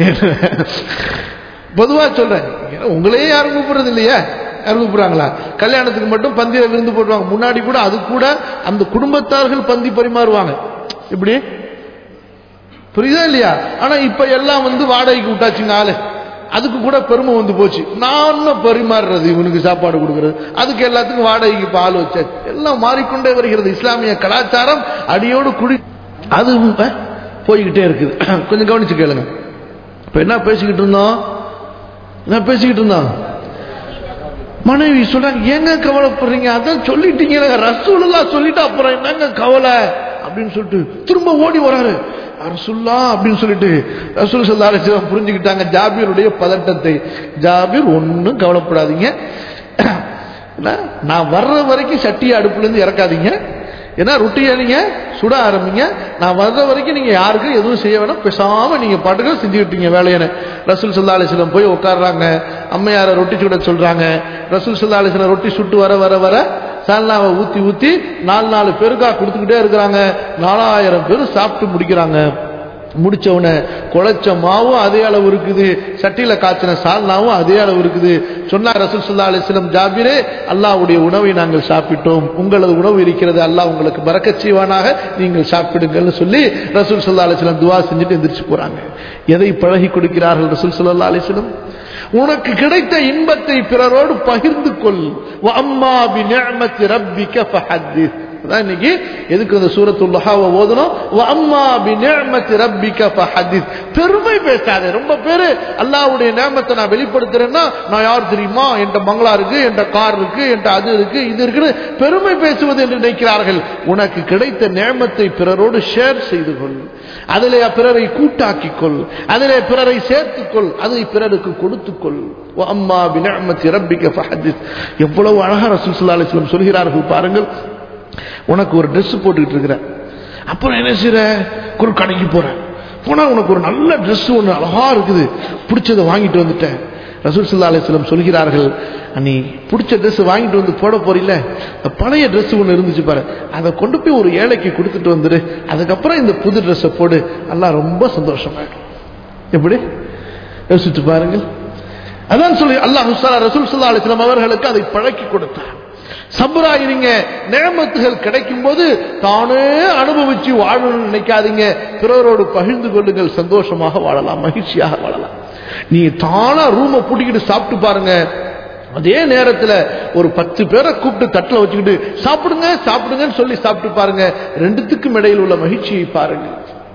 பொதுவா சொல்றேன் உங்களையே யாரும் கூப்பிடுறது இல்லையா யாரும் கூப்பிடுறாங்களா கல்யாணத்துக்கு மட்டும் பந்தியில விருந்து போடுவாங்க முன்னாடி கூட அது கூட அந்த குடும்பத்தார்கள் பந்தி பரிமாறுவாங்க இப்படி புரியுதா இல்லையா ஆனா இப்ப எல்லாம் வந்து வாடகைக்கு விட்டாச்சுங்க ஆளு அதுக்கு கூட பெருமை வந்து போச்சு நான் பரிமாறுறது இவனுக்கு சாப்பாடு கொடுக்கறது அதுக்கு எல்லாத்துக்கும் வாடகைக்கு பால் வச்சாச்சு எல்லாம் மாறிக்கொண்டே வருகிறது இஸ்லாமிய கலாச்சாரம் அடியோடு குடி அது போய்கிட்டே இருக்குது கொஞ்சம் கவனிச்சு கேளுங்க இப்ப என்ன பேசிக்கிட்டு இருந்தோம் என்ன பேசிக்கிட்டு இருந்தோம் மனைவி சொல்றாங்க ஏங்க கவலைப்படுறீங்க அதான் சொல்லிட்டீங்க ரசூலெல்லாம் சொல்லிட்டு அப்புறம் என்னங்க கவலை அப்படின்னு சொல்லிட்டு திரும்ப ஓடி வராரு ரசுல்லா அப்படின்னு சொல்லிட்டு ரசூல் சல்லா அலிஸ்லாம் புரிஞ்சுக்கிட்டாங்க ஜாபீருடைய பதட்டத்தை ஜாபீர் ஒன்றும் கவலைப்படாதீங்க நான் வர்ற வரைக்கும் சட்டியை அடுப்புல இருந்து இறக்காதீங்க ஏன்னா ரொட்டியை நீங்க சுட ஆரம்பிங்க நான் வர்ற வரைக்கும் நீங்க யாருக்கும் எதுவும் செய்ய வேணாம் பேசாம நீங்க பாட்டுக்கு செஞ்சுக்கிட்டீங்க வேலையன ரசூல் சல்லா அலிஸ்லம் போய் உட்காடுறாங்க அம்மையார ரொட்டி சுட சொல்றாங்க ரசூல் சல்லா அலிஸ்லாம் ரொட்டி சுட்டு வர வர வர சால்னாவை ஊத்தி ஊத்தி நாலு நாலு பேருக்கா கொடுத்துக்கிட்டே இருக்கிறாங்க நாலாயிரம் பேர் சாப்பிட்டு முடிக்கிறாங்க முடிச்சவன குழைச்ச மாவும் அதே அளவு இருக்குது சட்டியில காய்ச்சின சால்னாவும் அதே அளவு இருக்குது சொன்னார் ரசூல் சுல்லா அலிஸ்லம் ஜாபிரே அல்லாவுடைய உணவை நாங்கள் சாப்பிட்டோம் உங்களது உணவு இருக்கிறது அல்லாஹ் உங்களுக்கு பறக்க செய்வானாக நீங்கள் சாப்பிடுங்கள்னு சொல்லி ரசூல் சுல்லா அலிஸ்லம் துவா செஞ்சுட்டு எந்திரிச்சு போறாங்க எதை பழகி கொடுக்கிறார்கள் ரசூல் சுல்லா அலிஸ்லம் உனக்கு கிடைத்த இன்பத்தை பிறரோடு பகிர்ந்து கொள் அம்மா பி நிஅமத்தி ரப்பிக ஃபஹத்திஸ் அதான் இன்னைக்கு எதுக்கு இந்த சூரத்துல்லஹாவை ஓதணும் அம்மா பி நிஅமத்தி ரப்பிக ஃபஹத்திஸ் பெருமை பேசாதே ரொம்ப பேரு அல்லாஹ்வுடைய நியமத்தை நான் வெளிப்படுத்துறேன்னா நான் யார் தெரியுமா என்கிட்ட பங்களா இருக்கு என்கிட்ட கார் இருக்கு என்கிட்ட அது இருக்கு இது இருக்குன்னு பெருமை பேசுவது என்று நினைக்கிறார்கள் உனக்கு கிடைத்த நியமத்தை பிறரோடு ஷேர் செய்து கொள் அதிலே பிறரை கூட்டாக்கிக் கொள் அதிலே பிறரை சேர்த்துக்கொள் அதை பிறருக்கு கொடுத்துக்கொள் அம்மா பினமத்தி ரப்பிக்க ஃபஹதிஸ் எவ்வளவு அழகா ரசூல் ஸல்லல்லாஹு அலைஹி வஸல்லம் சொல்கிறார்கள் பாருங்கள் உனக்கு ஒரு Dress போட்டுக்கிட்டு இருக்கிற அப்புறம் என்ன செய்யற ஒரு கடைக்கு போற போனா உனக்கு ஒரு நல்ல Dress ஒன்று அழகா இருக்குது பிடிச்சதை வாங்கிட்டு வந்துட்டேன் ரசூல் சல்லா அலிஸ்லம் சொல்கிறார்கள் நீ பிடிச்ச ட்ரெஸ் வாங்கிட்டு வந்து போட போறீல்ல இந்த பழைய ட்ரெஸ் ஒன்று இருந்துச்சு பாரு அதை கொண்டு போய் ஒரு ஏழைக்கு கொடுத்துட்டு வந்துரு அதுக்கப்புறம் இந்த புது ட்ரெஸ்ஸை போடு எல்லாம் ரொம்ப சந்தோஷமாயிடும் எப்படி யோசிச்சு பாருங்கள் அதான் சொல்லி அல்லாஹ் ரசூல் சல்லா அலிஸ்லாம் அவர்களுக்கு அதை பழக்கி கொடுத்தார் சபரா இருங்க நேமத்துகள் கிடைக்கும் போது தானே அனுபவிச்சு வாழணும்னு நினைக்காதீங்க பிறரோடு பகிர்ந்து கொள்ளுங்கள் சந்தோஷமாக வாழலாம் மகிழ்ச்சியாக வாழலாம் நீ தானா ரூமை பூட்டிக்கிட்டு சாப்பிட்டு பாருங்க அதே நேரத்தில் ஒரு பத்து பேரை கூப்பிட்டு தட்டில் வச்சுக்கிட்டு சாப்பிடுங்க சாப்பிடுங்கன்னு சொல்லி சாப்பிட்டு பாருங்க ரெண்டுத்துக்கும் இடையில் உள்ள மகிழ்ச்சியை பாருங்க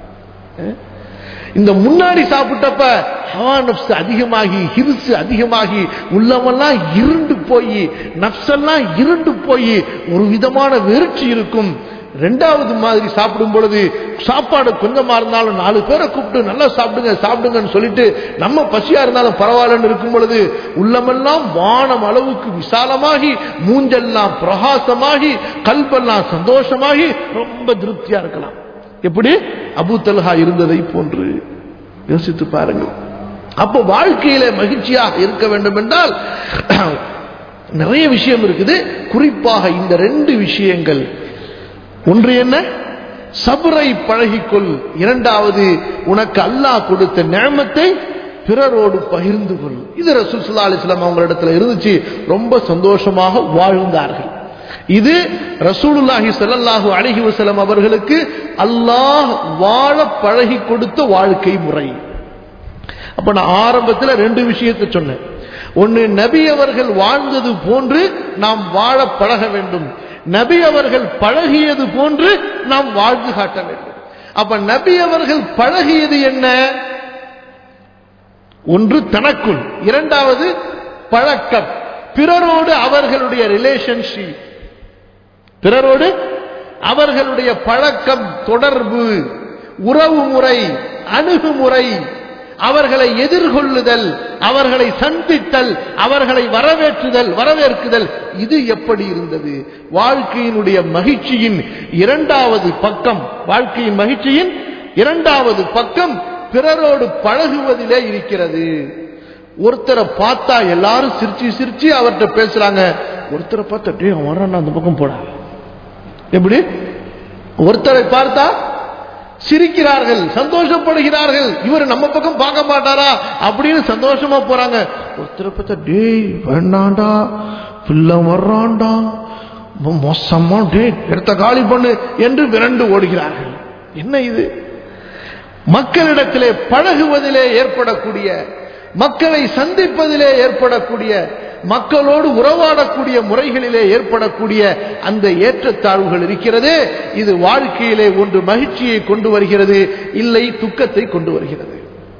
இந்த முன்னாடி சாப்பிட்டப்ப ஹவா நப்ஸ் அதிகமாகி ஹிருசு அதிகமாகி உள்ளமெல்லாம் இருண்டு போய் நப்செல்லாம் இருண்டு போய் ஒரு விதமான வெறுச்சி இருக்கும் ரெண்டாவது மாதிரி சாப்பிடும் பொழுது சாப்பாடு கொஞ்சமா இருந்தாலும் நாலு பேரை கூப்பிட்டு நல்லா சாப்பிடுங்க சாப்பிடுங்கன்னு சொல்லிட்டு நம்ம பசியா இருந்தாலும் பரவாயில்லன்னு இருக்கும் பொழுது உள்ளமெல்லாம் வானம் அளவுக்கு விசாலமாகி மூஞ்செல்லாம் பிரகாசமாகி கல்பெல்லாம் சந்தோஷமாகி ரொம்ப திருப்தியா இருக்கலாம் எப்படி அபு தல்ஹா இருந்ததை போன்று யோசித்து பாருங்கள் அப்போ வாழ்க்கையில மகிழ்ச்சியாக இருக்க வேண்டும் என்றால் நிறைய விஷயம் இருக்குது குறிப்பாக இந்த ரெண்டு விஷயங்கள் ஒன்று என்ன சபரை பழகிக்கொள் இரண்டாவது உனக்கு அல்லாஹ் கொடுத்த நேமத்தை பிறரோடு பகிர்ந்து கொள் இது ரசூல் சுல்லா அலிஸ்லாம் அவங்களிடத்துல இருந்துச்சு ரொம்ப சந்தோஷமாக வாழ்ந்தார்கள் இது ரசூலுல்லாஹி ஸல்லல்லாஹு அலைஹி வஸல்லம் அவர்களுக்கு அல்லாஹ் வாழ பழகி கொடுத்த வாழ்க்கை முறை அப்ப நான் ஆரம்பத்துல ரெண்டு விஷயத்தை சொன்னேன் ஒன்னு நபி அவர்கள் வாழ்ந்தது போன்று நாம் வாழ பழக வேண்டும் நபி அவர்கள் பழகியது போன்று நாம் வாழ்ந்து காட்ட வேண்டும் அப்ப நபி அவர்கள் பழகியது என்ன ஒன்று தனக்குள் இரண்டாவது பழக்கம் பிறரோடு அவர்களுடைய ரிலேஷன்ஷிப் பிறரோடு அவர்களுடைய பழக்கம் தொடர்பு உறவு முறை அணுகுமுறை அவர்களை எதிர்கொள்ளுதல் அவர்களை சந்தித்தல் அவர்களை வரவேற்றுதல் வரவேற்குதல் இது எப்படி இருந்தது வாழ்க்கையினுடைய மகிழ்ச்சியின் இரண்டாவது பக்கம் வாழ்க்கையின் மகிழ்ச்சியின் இரண்டாவது பக்கம் பிறரோடு பழகுவதிலே இருக்கிறது ஒருத்தரை பார்த்தா எல்லாரும் சிரிச்சு சிரிச்சு அவர்கிட்ட பேசுறாங்க ஒருத்தரை பார்த்தா டே வர்றான் அந்த பக்கம் போட எப்படி ஒருத்தரை பார்த்தா சிரிக்கிறார்கள் சந்தோஷப்படுகிறார்கள் இவர் நம்ம பக்கம் பார்க்க மாட்டாரா அப்படின்னு சந்தோஷமா போறாங்க ஒருத்தரை பார்த்தா டேய் வேண்டாண்டா பிள்ளை வர்றான்டா மோசமா டே எடுத்த காலி பண்ணு என்று விரண்டு ஓடுகிறார்கள் என்ன இது மக்களிடத்திலே பழகுவதிலே ஏற்படக்கூடிய மக்களை சந்திப்பதிலே ஏற்படக்கூடிய மக்களோடு உறவாடக்கூடிய முறைகளிலே ஏற்படக்கூடிய அந்த ஏற்றத்தாழ்வுகள் இருக்கிறது இது வாழ்க்கையிலே ஒன்று மகிழ்ச்சியை கொண்டு வருகிறது இல்லை துக்கத்தை கொண்டு வருகிறது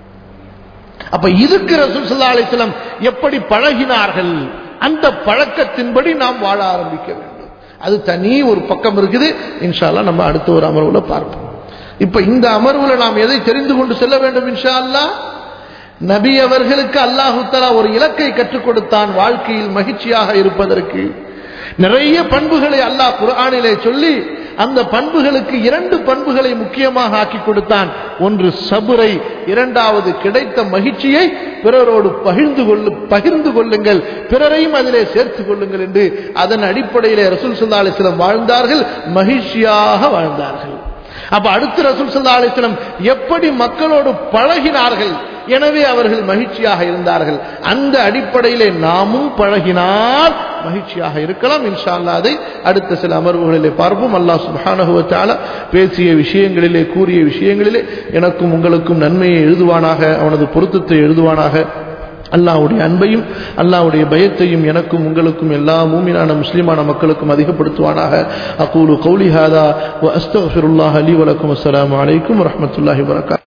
அப்ப இதுக்கு ரசூசல்லா அலிஸ்லாம் எப்படி பழகினார்கள் அந்த பழக்கத்தின்படி நாம் வாழ ஆரம்பிக்க வேண்டும் அது தனி ஒரு பக்கம் இருக்குது இன்ஷால்லா நம்ம அடுத்த ஒரு அமர்வுல பார்ப்போம் இப்ப இந்த அமர்வுல நாம் எதை தெரிந்து கொண்டு செல்ல வேண்டும் இன்ஷா அல்லா நபி அவர்களுக்கு அல்லாஹு தலா ஒரு இலக்கை கற்றுக் கொடுத்தான் வாழ்க்கையில் மகிழ்ச்சியாக இருப்பதற்கு நிறைய பண்புகளை அல்லாஹ் குரானிலே சொல்லி அந்த பண்புகளுக்கு இரண்டு பண்புகளை முக்கியமாக ஆக்கி கொடுத்தான் ஒன்று சபுரை இரண்டாவது கிடைத்த மகிழ்ச்சியை பிறரோடு பகிர்ந்து கொள்ளு பகிர்ந்து கொள்ளுங்கள் பிறரையும் அதிலே சேர்த்துக் கொள்ளுங்கள் என்று அதன் அடிப்படையிலே ரசூல் சுல்லா அலிஸ்லம் வாழ்ந்தார்கள் மகிழ்ச்சியாக வாழ்ந்தார்கள் அப்ப அடுத்து ரசூல் சல்லா அலிஸ்லம் எப்படி மக்களோடு பழகினார்கள் எனவே அவர்கள் மகிழ்ச்சியாக இருந்தார்கள் அந்த அடிப்படையிலே நாமும் பழகினால் மகிழ்ச்சியாக இருக்கலாம் இன்ஷா அல்லா அதை அடுத்த சில அமர்வுகளிலே பார்ப்போம் அல்லாஹ் சுபானகுவத்தால பேசிய விஷயங்களிலே கூறிய விஷயங்களிலே எனக்கும் உங்களுக்கும் நன்மையை எழுதுவானாக அவனது பொருத்தத்தை எழுதுவானாக அல்லாவுடைய அன்பையும் அல்லாவுடைய பயத்தையும் எனக்கும் உங்களுக்கும் எல்லா மூமினான முஸ்லிமான மக்களுக்கும் அதிகப்படுத்துவானாக அகூலு கௌலி ஹாதா வ அஸ்தஃபிருல்லாஹ் அலி வலக்கும் அஸ்ஸலாமு அலைக்கும் வரஹ்மத்துல்லாஹி வரகாத்